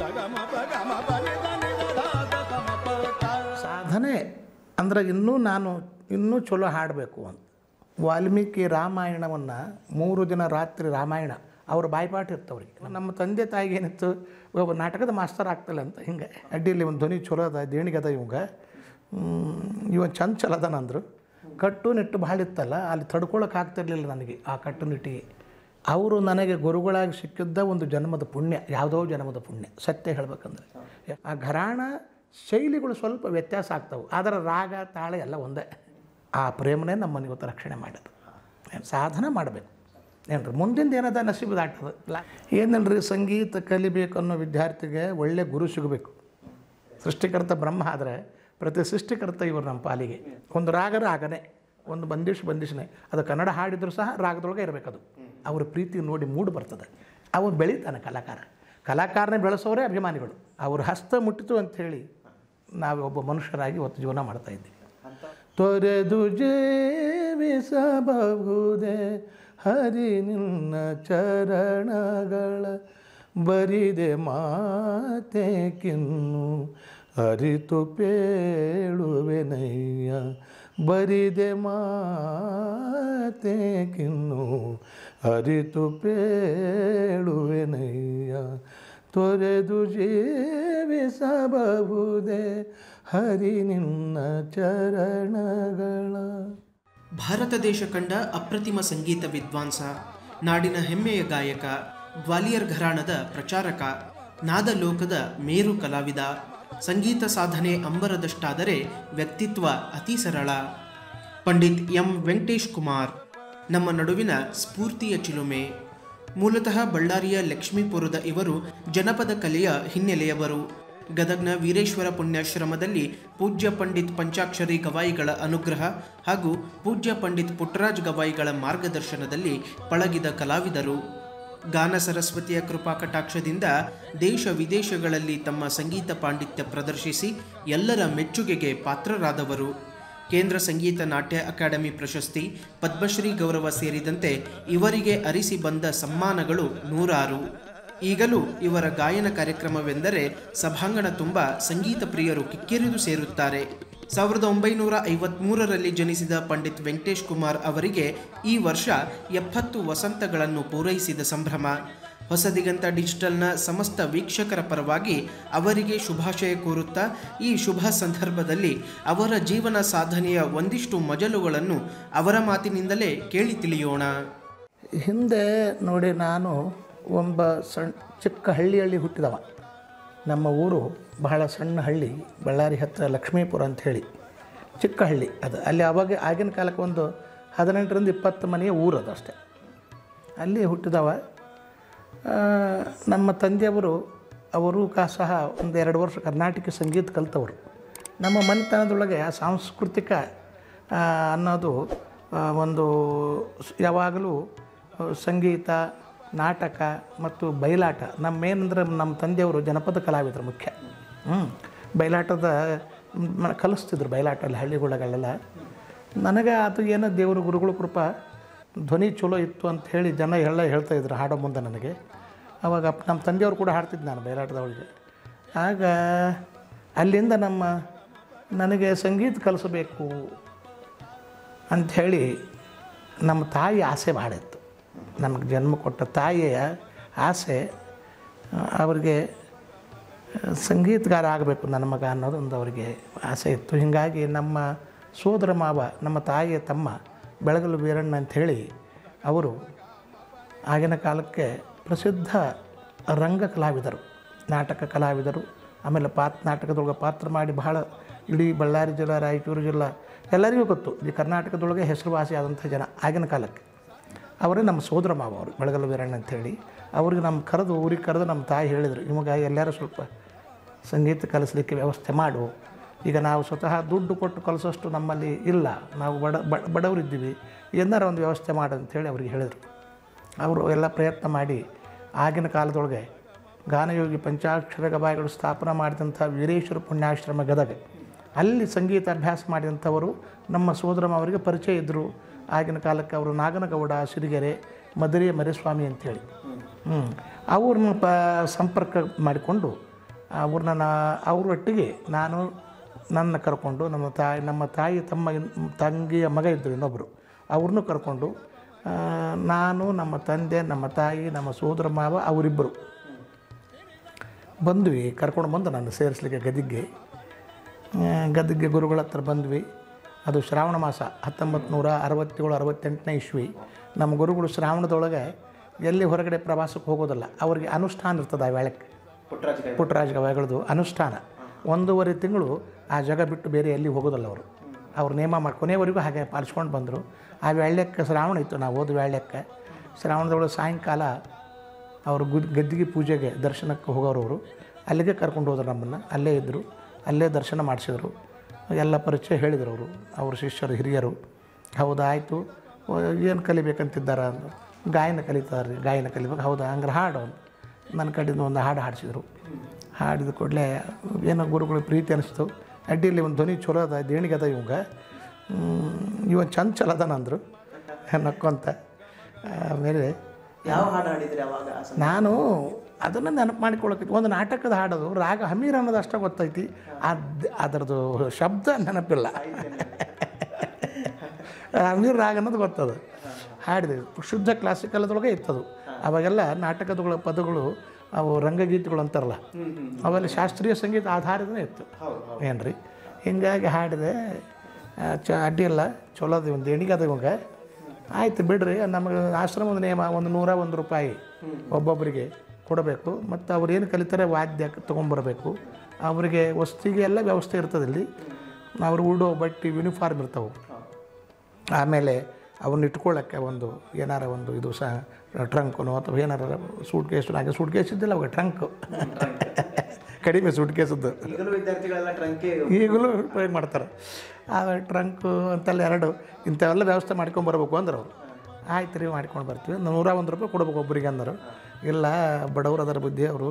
ಸಾಧನೆ ಅಂದ್ರೆ ಇನ್ನೂ ನಾನು ಇನ್ನೂ ಚಲೋ ಹಾಡಬೇಕು ಅಂತ ವಾಲ್ಮೀಕಿ ರಾಮಾಯಣವನ್ನು ಮೂರು ದಿನ ರಾತ್ರಿ ರಾಮಾಯಣ ಅವ್ರ ಬಾಯ್ಪಾಠ ಇರ್ತವ್ರಿಗೆ ನಮ್ಮ ತಂದೆ ತಾಯಿಗೆ ಏನಿತ್ತು ಒಬ್ಬ ನಾಟಕದ ಮಾಸ್ತರ್ ಆಗ್ತಿಲ್ಲ ಅಂತ ಹಿಂಗೆ ಅಡ್ಡಿಯಲ್ಲಿ ಒಂದು ಧ್ವನಿ ಚಲೋ ಅದ ದೇಣಿಗೆ ಅದ ಇವಂಗ ಇವ ಚಂದ ಚಲದನ ಅಂದರು ಕಟ್ಟು ನಿಟ್ಟು ಭಾಳ ಇತ್ತಲ್ಲ ಅಲ್ಲಿ ತಡ್ಕೊಳಕ್ಕೆ ಆಗ್ತಿರ್ಲಿಲ್ಲ ನನಗೆ ಆ ಕಟ್ಟುನಿಟ್ಟಿಗೆ ಅವರು ನನಗೆ ಗುರುಗಳಾಗಿ ಸಿಕ್ಕಿದ್ದ ಒಂದು ಜನ್ಮದ ಪುಣ್ಯ ಯಾವುದೋ ಜನ್ಮದ ಪುಣ್ಯ ಸತ್ಯ ಹೇಳ್ಬೇಕಂದ್ರೆ ಆ ಘರಾಣ ಶೈಲಿಗಳು ಸ್ವಲ್ಪ ವ್ಯತ್ಯಾಸ ಆಗ್ತವೆ ಆದರೆ ರಾಗ ತಾಳ ಎಲ್ಲ ಒಂದೇ ಆ ಪ್ರೇಮನೇ ನಮ್ಮನ್ನು ಇವತ್ತು ರಕ್ಷಣೆ ಮಾಡೋದು ಏನ್ ಸಾಧನೆ ಮಾಡಬೇಕು ಏನ್ರಿ ಮುಂದಿಂದ ಏನದ ನಸೀಬು ದಾಟದ ಏನಲ್ರಿ ಸಂಗೀತ ಕಲಿಬೇಕು ಅನ್ನೋ ವಿದ್ಯಾರ್ಥಿಗೆ ಒಳ್ಳೆ ಗುರು ಸಿಗಬೇಕು ಸೃಷ್ಟಿಕರ್ತ ಬ್ರಹ್ಮ ಆದರೆ ಪ್ರತಿ ಸೃಷ್ಟಿಕರ್ತ ಇವರು ನಮ್ಮ ಪಾಲಿಗೆ ಒಂದು ರಾಗ ರಾಗನೇ ಒಂದು ಬಂದಿಶ್ ಬಂದಿಶನೇ ಅದು ಕನ್ನಡ ಹಾಡಿದ್ರು ಸಹ ರಾಗದೊಳಗೆ ಇರಬೇಕದು ಅವ್ರ ಪ್ರೀತಿ ನೋಡಿ ಮೂಡು ಬರ್ತದೆ ಅವ್ರು ಬೆಳೀತಾನೆ ಕಲಾಕಾರ ಕಲಾಕಾರನೇ ಬೆಳೆಸೋರೇ ಅಭಿಮಾನಿಗಳು ಅವ್ರ ಹಸ್ತ ಮುಟ್ಟಿತು ಅಂಥೇಳಿ ನಾವು ಒಬ್ಬ ಮನುಷ್ಯರಾಗಿ ಇವತ್ತು ಜೀವನ ಮಾಡ್ತಾ ಇದ್ದೀವಿ ತೊರೆದು ಜೀವಿಸಬಹುದೇ ಹರಿ ನಿನ್ನ ಚರಣಗಳ ಬರಿದೆ ಮಾತೆ ಕಿನ್ನು ಅರಿತು ಪೇಳುವೆನಯ್ಯ ಬರಿದೆ ಮಾತೆ ಕಿನ್ನು ಅರಿತು ಪೇಳುವೆನಯ್ಯ ತೊರೆದು ಜೀವಿಸಬಹುದೇ ಹರಿ ನಿನ್ನ ಚರಣಗಳ ಭಾರತ ದೇಶ ಕಂಡ ಅಪ್ರತಿಮ ಸಂಗೀತ ವಿದ್ವಾಂಸ ನಾಡಿನ ಹೆಮ್ಮೆಯ ಗಾಯಕ ಗ್ವಾಲಿಯರ್ ಘರಾಣದ ಪ್ರಚಾರಕ ನಾದಲೋಕದ ಮೇರು ಕಲಾವಿದ ಸಂಗೀತ ಸಾಧನೆ ಅಂಬರದಷ್ಟಾದರೆ ವ್ಯಕ್ತಿತ್ವ ಅತಿ ಸರಳ ಪಂಡಿತ್ ಎಂ ವೆಂಕಟೇಶ್ ಕುಮಾರ್ ನಮ್ಮ ನಡುವಿನ ಸ್ಫೂರ್ತಿಯ ಚಿಲುಮೆ ಮೂಲತಃ ಬಳ್ಳಾರಿಯ ಲಕ್ಷ್ಮೀಪುರದ ಇವರು ಜನಪದ ಕಲೆಯ ಹಿನ್ನೆಲೆಯವರು ಗದಗ್ನ ವೀರೇಶ್ವರ ಪುಣ್ಯಾಶ್ರಮದಲ್ಲಿ ಪೂಜ್ಯ ಪಂಡಿತ್ ಪಂಚಾಕ್ಷರಿ ಗವಾಯಿಗಳ ಅನುಗ್ರಹ ಹಾಗೂ ಪೂಜ್ಯ ಪಂಡಿತ್ ಪುಟ್ಟರಾಜ್ ಗವಾಯಿಗಳ ಮಾರ್ಗದರ್ಶನದಲ್ಲಿ ಪಳಗಿದ ಕಲಾವಿದರು ಗಾನ ಸರಸ್ವತಿಯ ಕೃಪಾ ಕಟಾಕ್ಷದಿಂದ ದೇಶ ವಿದೇಶಗಳಲ್ಲಿ ತಮ್ಮ ಸಂಗೀತ ಪಾಂಡಿತ್ಯ ಪ್ರದರ್ಶಿಸಿ ಎಲ್ಲರ ಮೆಚ್ಚುಗೆಗೆ ಪಾತ್ರರಾದವರು ಕೇಂದ್ರ ಸಂಗೀತ ನಾಟ್ಯ ಅಕಾಡೆಮಿ ಪ್ರಶಸ್ತಿ ಪದ್ಮಶ್ರೀ ಗೌರವ ಸೇರಿದಂತೆ ಇವರಿಗೆ ಅರಿಸಿ ಬಂದ ಸಮ್ಮಾನಗಳು ನೂರಾರು ಈಗಲೂ ಇವರ ಗಾಯನ ಕಾರ್ಯಕ್ರಮವೆಂದರೆ ಸಭಾಂಗಣ ತುಂಬ ಸಂಗೀತ ಪ್ರಿಯರು ಕಿಕ್ಕಿರಿದು ಸೇರುತ್ತಾರೆ ಸಾವಿರದ ಒಂಬೈನೂರ ಐವತ್ಮೂರರಲ್ಲಿ ಜನಿಸಿದ ಪಂಡಿತ್ ವೆಂಕಟೇಶ್ ಕುಮಾರ್ ಅವರಿಗೆ ಈ ವರ್ಷ ಎಪ್ಪತ್ತು ವಸಂತಗಳನ್ನು ಪೂರೈಸಿದ ಸಂಭ್ರಮ ಹೊಸದಿಗಂತ ಡಿಜಿಟಲ್ನ ಸಮಸ್ತ ವೀಕ್ಷಕರ ಪರವಾಗಿ ಅವರಿಗೆ ಶುಭಾಶಯ ಕೋರುತ್ತಾ ಈ ಶುಭ ಸಂದರ್ಭದಲ್ಲಿ ಅವರ ಜೀವನ ಸಾಧನೆಯ ಒಂದಿಷ್ಟು ಮಜಲುಗಳನ್ನು ಅವರ ಮಾತಿನಿಂದಲೇ ಕೇಳಿ ತಿಳಿಯೋಣ ಹಿಂದೆ ನೋಡಿ ನಾನು ಒಬ್ಬ ಸಣ್ಣ ಚಿಕ್ಕ ಹಳ್ಳಿಯಲ್ಲಿ ಹುಟ್ಟಿದವ ನಮ್ಮ ಊರು ಬಹಳ ಸಣ್ಣ ಹಳ್ಳಿ ಬಳ್ಳಾರಿ ಹತ್ತಿರ ಲಕ್ಷ್ಮೀಪುರ ಅಂಥೇಳಿ ಚಿಕ್ಕ ಹಳ್ಳಿ ಅದು ಅಲ್ಲಿ ಅವಾಗ ಆಗಿನ ಕಾಲಕ್ಕೆ ಒಂದು ಹದಿನೆಂಟರಿಂದ ಇಪ್ಪತ್ತು ಮನೆಯ ಊರು ಅದು ಅಷ್ಟೇ ಅಲ್ಲಿ ಹುಟ್ಟಿದವ ಆ, ನಮ್ಮ ತಂದೆಯವರು ಅವರು ಕಾ ಸಹ ಒಂದು ಎರಡು ವರ್ಷ ಕರ್ನಾಟಕ ಸಂಗೀತ ಕಲಿತವರು ನಮ್ಮ ಮನೆತನದೊಳಗೆ ಆ ಸಾಂಸ್ಕೃತಿಕ ಆ, ಅನ್ನೋದು ಆ, ಒಂದು ಸ್- ಯಾವಾಗಲೂ ಆ, ಸಂಗೀತ ನಾಟಕ ಮತ್ತು ಬಯಲಾಟ ನಮ್ಮ ಏನಂದ್ರೆ ನಮ್ಮ ತಂದೆಯವರು ಜನಪದ ಕಲಾವಿದರು ಮುಖ್ಯ ಹ್ಞೂ ಬಯಲಾಟದ ಮ್, ಕಲಿಸ್ತಿದ್ರು ಬಯಲಾಟಲ್ಲಿ ಹಳ್ಳಿಗಳಲ್ಲೆಲ್ಲ ನನಗೆ ಅದು ಏನೋ ದೇವರು ಗುರುಗಳ ಕೃಪಾ ಧ್ವನಿ ಚಲೋ ಇತ್ತು ಅಂತ ಹೇಳಿ ಜನ ಎಲ್ಲ ಹೇಳ್ತಾ ಇದ್ರು ಹಾಡೋ ಮುಂದೆ ನನಗೆ ಅವಾಗ ಅಪ್- ನಮ್ಮ ತಂದೆಯವರು ಕೂಡ ಹಾಡ್ತಿದ್ದು ನಾನು ಬಯಲಾಟದವಳಿಗೆ ಆಗ ಅಲ್ಲಿಂದ ನಮ್ಮ ನನಗೆ ಸಂಗೀತ ಕಲಿಸಬೇಕು ಅಂಥೇಳಿ ನಮ್ಮ ತಾಯಿ ಆಸೆ ಭಾಳ ಇತ್ತು ನಮಗೆ ಜನ್ಮ ಕೊಟ್ಟ ತಾಯಿಯ ಆಸೆ ಆ, ಅವರಿಗೆ ಆ, ಸಂಗೀತಗಾರ ಆಗಬೇಕು ನನ್ನ ಮಗ ಅನ್ನೋದೊಂದು ಅವರಿಗೆ ಆಸೆ ಇತ್ತು ಹೀಗಾಗಿ ನಮ್ಮ ಸೋದರ ಮಾವ ನಮ್ಮ ತಾಯಿಯ ತಮ್ಮ ಬೆಳಗಲು ವೀರಣ್ಣ ಅಂಥೇಳಿ ಅವರು ಆಗಿನ ಕಾಲಕ್ಕೆ ಪ್ರಸಿದ್ಧ ರಂಗ ಕಲಾವಿದರು ನಾಟಕ ಕಲಾವಿದರು ಆಮೇಲೆ ಪಾತ್ ನಾಟಕದೊಳಗೆ ಪಾತ್ರ ಮಾಡಿ ಬಹಳ ಇಡೀ ಬಳ್ಳಾರಿ ಜಿಲ್ಲಾ ರಾಯಚೂರು ಜಿಲ್ಲಾ ಎಲ್ಲರಿಗೂ ಗೊತ್ತು ಈ ಕರ್ನಾಟಕದೊಳಗೆ ಹೆಸರುವಾಸಿ ಆದಂಥ ಜನ ಆಗಿನ ಕಾಲಕ್ಕೆ ಅವರೇ ನಮ್ಮ ಸೋದರ ಮಾವ ಅವರು ಬೆಳಗಲು ವೀರಣ್ಣ ಅಂಥೇಳಿ ಅವ್ರಿಗೆ ನಮ್ಮ ಕರೆದು ಊರಿಗೆ ಕರೆದು ನಮ್ಮ ತಾಯಿ ಹೇಳಿದರು ನಿಮಗೆ ಎಲ್ಲರೂ ಸ್ವಲ್ಪ ಸಂಗೀತ ಕಲಿಸ್ಲಿಕ್ಕೆ ವ್ಯವಸ್ಥೆ ಮಾಡು ಈಗ ನಾವು ಸ್ವತಃ ದುಡ್ಡು ಕೊಟ್ಟು ಕಲಿಸೋಷ್ಟು ನಮ್ಮಲ್ಲಿ ಇಲ್ಲ ನಾವು ಬಡ ಬ- ಬಡವರಿದ್ದೀವಿ ಏನಾರ ಒಂದು ವ್ಯವಸ್ಥೆ ಮಾಡು ಅಂತೇಳಿ ಅವ್ರಿಗೆ ಹೇಳಿದರು ಅವರು ಎಲ್ಲ ಪ್ರಯತ್ನ ಮಾಡಿ ಆಗಿನ ಕಾಲದೊಳಗೆ ಗಾನಯೋಗಿ ಪಂಚಾಕ್ಷರ ಗವಾಯಿಗಳು ಸ್ಥಾಪನೆ ಮಾಡಿದಂಥ ವೀರೇಶ್ವರ ಪುಣ್ಯಾಶ್ರಮ ಗದಗ ಅಲ್ಲಿ ಸಂಗೀತ ಅಭ್ಯಾಸ ಮಾಡಿದಂಥವರು ನಮ್ಮ ಸೋದರಮ್ಮ ಅವರಿಗೆ ಪರಿಚಯ ಇದ್ದರು ಆಗಿನ ಕಾಲಕ್ಕೆ ಅವರು ನಾಗನಗೌಡ ಸಿರಿಗೆರೆ ಮಧುರೆಯ ಮರಿಸ್ವಾಮಿ ಅಂಥೇಳಿ ಹ್ಞೂ ಅವ್ರನ್ನ ಪ ಸಂಪರ್ಕ ಮಾಡಿಕೊಂಡು ಅವ್ರನ್ನ ನಾ ಅವರೊಟ್ಟಿಗೆ ನಾನು ನನ್ನ ಕರ್ಕೊಂಡು ನಮ್ಮ ತಾಯಿ ನಮ್ಮ ತಾಯಿ ತಮ್ಮ ಇನ್- ತಂಗಿಯ ಮಗ ಇದ್ದರು ಇನ್ನೊಬ್ಬರು ಅವ್ರನ್ನೂ ಕರ್ಕೊಂಡು ಆ, ನಾನು ನಮ್ಮ ತಂದೆ ನಮ್ಮ ತಾಯಿ ನಮ್ಮ ಸೋದರ ಮಾವ ಅವರಿಬ್ಬರು ಬಂದ್ವಿ ಕರ್ಕೊಂಡು ಬಂದು ನಾನು ಸೇರಿಸ್ಲಿಕ್ಕೆ ಗದಿಗೆ ಆ, ಗದಿಗೆ ಗುರುಗಳ ಹತ್ರ ಬಂದ್ವಿ ಅದು ಶ್ರಾವಣ ಮಾಸ ಹತ್ತೊಂಬತ್ತು ನೂರ ಅರವತ್ತೇಳು ಅರವತ್ತೆಂಟನೇ ಇಸ್ವಿ ನಮ್ಮ ಗುರುಗಳು ಶ್ರಾವಣದೊಳಗೆ ಎಲ್ಲಿ ಹೊರಗಡೆ ಪ್ರವಾಸಕ್ಕೆ ಹೋಗೋದಿಲ್ಲ ಅವ್ರಿಗೆ ಅನುಷ್ಠಾನ ಇರ್ತದೆ ಆ ವೇಳಕ್ಕೆ ಪುಟ್ಟರಾಜ ಗೈ ಪುಟ್ಟರಾಜ ಗವಾಯಿಗಳದು ಅನುಷ್ಠಾನ ಒಂದೂವರೆ ತಿಂಗಳು ಆ ಜಾಗ ಬಿಟ್ಟು ಬೇರೆ ಎಲ್ಲಿ ಹೋಗೋದಿಲ್ಲ ಅವರು ಅವ್ರು ನೇಮ ಮಾಡಿ ಕೊನೆಯವರೆಗೂ ಹಾಗೆ ಪಾಲಿಸ್ಕೊಂಡು ಬಂದರು ಆ ವೇಳ್ಯಕ್ಕೆ ಶ್ರಾವಣ ಇತ್ತು ನಾವು ಓದು ವೇಳ್ಯಕ್ಕೆ ಶ್ರಾವಣದೊಳಗೆ ಸಾಯಂಕಾಲ ಅವರು ಗುದ್ ಗದ್ದಿಗೆ ಪೂಜೆಗೆ ದರ್ಶನಕ್ಕೆ ಹೋಗೋರು ಅವರು ಅಲ್ಲಿಗೆ ಕರ್ಕೊಂಡು ಹೋದ್ರು ನಮ್ಮನ್ನು ಅಲ್ಲೇ ಇದ್ದರು ಅಲ್ಲೇ ದರ್ಶನ ಮಾಡಿಸಿದ್ರು ಎಲ್ಲ ಪರಿಚಯ ಹೇಳಿದರು ಅವರು ಅವ್ರ ಶಿಷ್ಯರು ಹಿರಿಯರು ಹೌದಾ ಆಯಿತು ಏನು ಕಲಿಬೇಕಂತಿದ್ದಾರ ಅಂದರು ಗಾಯನ ಕಲಿತಾರೆ ಗಾಯನ ಕಲಿಬೇಕು ಹೌದಾ ಹಂಗಾರೆ ಹಾಡು ಅಂದ್ರು. ನನ್ನ ಕಡೆಯಿಂದ ಒಂದು ಹಾಡು ಹಾಡಿಸಿದ್ರು ಹಾಡಿದ ಕೂಡಲೇ ಏನೋ ಗುರುಗಳು ಪ್ರೀತಿ ಅನಿಸ್ತು ಅಡ್ಡಿಯಲ್ಲಿ ಒಂದು ಧ್ವನಿ ಚಲೋ ಅದ ದೇಣಿಗೆ ಅದ ಇವಂಗ ಇವ ಚಂದ ಚಲೋದನ ಅಂದರು ನಕ್ಕೊಂತ ಆಮೇಲೆ ಯಾವ ಹಾಡು ಹಾಡಿದ್ರಿ ಅವಾಗ ಆ ಸಂದರ್ಭ? ನಾನು ಅದನ್ನು ನೆನಪು ಮಾಡಿಕೊಳ್ಳೋಕೆ ಒಂದು ನಾಟಕದ ಹಾಡೋದು ರಾಗ ಹಮೀರ್ ಅನ್ನೋದು ಅಷ್ಟೇ ಗೊತ್ತೈತಿ ಅದು ಅದರದ್ದು ಶಬ್ದ ನೆನಪಿಲ್ಲ ಹಮೀರ್ ರಾಗ ಅನ್ನೋದು ಗೊತ್ತದು ಹಾಡಿದೆ ಶುದ್ಧ ಕ್ಲಾಸಿಕಲ್ದೊಳಗೆ ಇತ್ತದು ಅವಾಗೆಲ್ಲ ನಾಟಕದಗಳ ಪದಗಳು ಅವು ರಂಗಗೀತೆಗಳು ಅಂತಾರಲ್ಲ ಅವೆಲ್ಲ ಶಾಸ್ತ್ರೀಯ ಸಂಗೀತ ಆಧಾರಿತನೇ ಇತ್ತು ಏನು ರೀ ಹಿಂಗಾಗಿ ಹಾಡಿದೆ ಆ, ಚ ಅಡ್ಡಿ ಇಲ್ಲ ಚಲೋ ಅದ ಒಂದು ದೇಣಿಗೆ ಅದ ಇವಾಗ ಆಯ್ತು ಬಿಡ್ರಿ ನಮಗೆ ಆಶ್ರಮದ ನಿಯಮ ಒಂದು ನೂರ ಒಂದು ರೂಪಾಯಿ ಒಬ್ಬೊಬ್ಬರಿಗೆ ಕೊಡಬೇಕು ಮತ್ತು ಅವ್ರು ಏನು ಕಲಿತಾರೆ ವಾದ್ಯ ತೊಗೊಂಬರ್ಬೇಕು ಅವರಿಗೆ ವಸ್ತಿಗೆ ಎಲ್ಲ ವ್ಯವಸ್ಥೆ ಇರ್ತದೆ ಇಲ್ಲಿ ಅವ್ರು ಉಡೋ ಬಟ್ಟೆ ಯೂನಿಫಾರ್ಮ್ ಇರ್ತಾವೆ ಆಮೇಲೆ ಅವನ್ನ ಇಟ್ಕೊಳ್ಳೋಕ್ಕೆ ಒಂದು ಏನಾರ ಒಂದು ಇದು ಸಹ ಟ್ರಂಕನೋ ಅಥವಾ ಏನಾರ ಸೂಟ್ ಕೇಸು ಹಾಗೆ ಸೂಟ್ ಕೇಸ್ ಇದ್ದಿಲ್ಲ ಅವಾಗ ಟ್ರಂಕ್ ಕಡಿಮೆ ಸೂಟ್ ಕೇಸದ್ದು ಈಗಲೂ ವಿದ್ಯಾರ್ಥಿಗಳೆಲ್ಲ ಟ್ರಂಕೆ ಈಗಲೂ ಉಪಯೋಗ ಮಾಡ್ತಾರೆ ಆ ಟ್ರಂಕು ಅಂತೆಲ್ಲ ಎರಡು ಇಂಥವೆಲ್ಲ ವ್ಯವಸ್ಥೆ ಮಾಡ್ಕೊಂಬರ್ಬೇಕು ಅಂದ್ರೆ ಅವರು ಆಯ್ತು ರೀ ಮಾಡ್ಕೊಂಡು ಬರ್ತೀವಿ ನೂರ ಒಂದು ರೂಪಾಯಿ ಕೊಡ್ಬೇಕು ಒಬ್ಬರಿಗೆ ಅಂದರು ಇಲ್ಲ ಬಡವರು ಅದರ ಬುದ್ಧಿ ಅವರು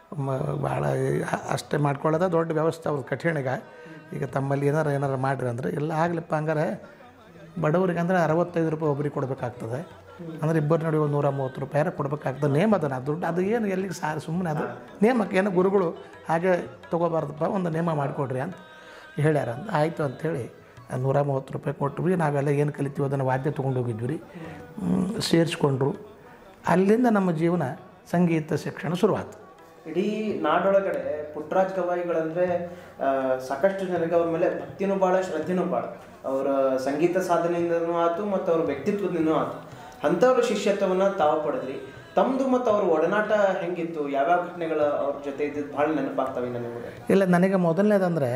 ಭಾಳ ಅಷ್ಟೇ ಮಾಡ್ಕೊಳ್ಳೋದ ದೊಡ್ಡ ವ್ಯವಸ್ಥೆ ಅವ್ರ ಕಠಿಣಿಗ ಈಗ ತಮ್ಮಲ್ಲಿ ಏನಾರ ಏನಾರು ಮಾಡ್ರಿ ಅಂದರೆ ಇಲ್ಲ ಆಗ್ಲಿಪ್ಪ ಹಂಗಾರೆ ಬಡವರಿಗೆ ಅಂದರೆ ಅರವತ್ತೈದು ರೂಪಾಯಿ ಒಬ್ಬರಿಗೆ ಕೊಡಬೇಕಾಗ್ತದೆ ಅಂದರೆ ಇಬ್ಬರು ನಡುವೆ ಒಂದು ನೂರ ಮೂವತ್ತು ರೂಪಾಯಿ ಕೊಡಬೇಕಾಗ್ತದೆ ನೇಮ್ ಅದನ್ನ ಅದು ದುಡ್ಡು ಅದು ಏನು ಎಲ್ಲಿಗೆ ಸಾ ಸುಮ್ಮನೆ ಅದು ನೇಮಕ್ಕೆ ಏನೋ ಗುರುಗಳು ಹಾಗೆ ತೊಗೋಬಾರ್ದಪ್ಪ ಒಂದು ನೇಮ ಮಾಡಿಕೊಡ್ರಿ ಅಂತ ಹೇಳ್ಯಾರ ಅಂತ ಆಯಿತು ಅಂಥೇಳಿ ನೂರ ಮೂವತ್ತು ರೂಪಾಯಿ ಕೊಟ್ವಿ ನಾವೆಲ್ಲ ಏನು ಕಲಿತೀವಿ ಅದನ್ನು ವಾದ್ಯ ತೊಗೊಂಡು ಹೋಗಿದ್ವಿ ರೀ ಸೇರಿಸ್ಕೊಂಡ್ರು ಅಲ್ಲಿಂದ ನಮ್ಮ ಜೀವನ ಸಂಗೀತ ಶಿಕ್ಷಣ ಶುರುವಾಯ್ತು ಇಡೀ ನಾಡೊಳಗಡೆ ಪುಟ್ಟರಾಜ್ ಗವಾಯಿಗಳಂದ್ರೆ ಆ, ಸಾಕಷ್ಟು ಜನರಿಗೆ ಅವ್ರ ಮೇಲೆ ಭಕ್ತಿನೂ ಭಾಳ ಶ್ರದ್ಧೆನೂ ಭಾಳ ಅವರ ಸಂಗೀತ ಸಾಧನೆಯಿಂದನೂ ಆಯ್ತು ಮತ್ತು ಅವ್ರ ವ್ಯಕ್ತಿತ್ವದಿಂದನೂ ಆಯ್ತು ಅಂಥವ್ರ ಶಿಷ್ಯತ್ವವನ್ನು ತಾವು ಪಡೆದ್ರಿ ತಮ್ಮದು ಮತ್ತು ಅವ್ರ ಒಡನಾಟ ಹೆಂಗಿತ್ತು ಯಾವ್ಯಾವ ಘಟನೆಗಳು ಅವ್ರ ಜೊತೆ ಇದ್ದಿದ್ದು ಭಾಳ ನೆನಪಾಗ್ತವೆ ಇನ್ನು ನಿಮಗೆ ಇಲ್ಲ ನನಗೆ ಮೊದಲನೇದಂದರೆ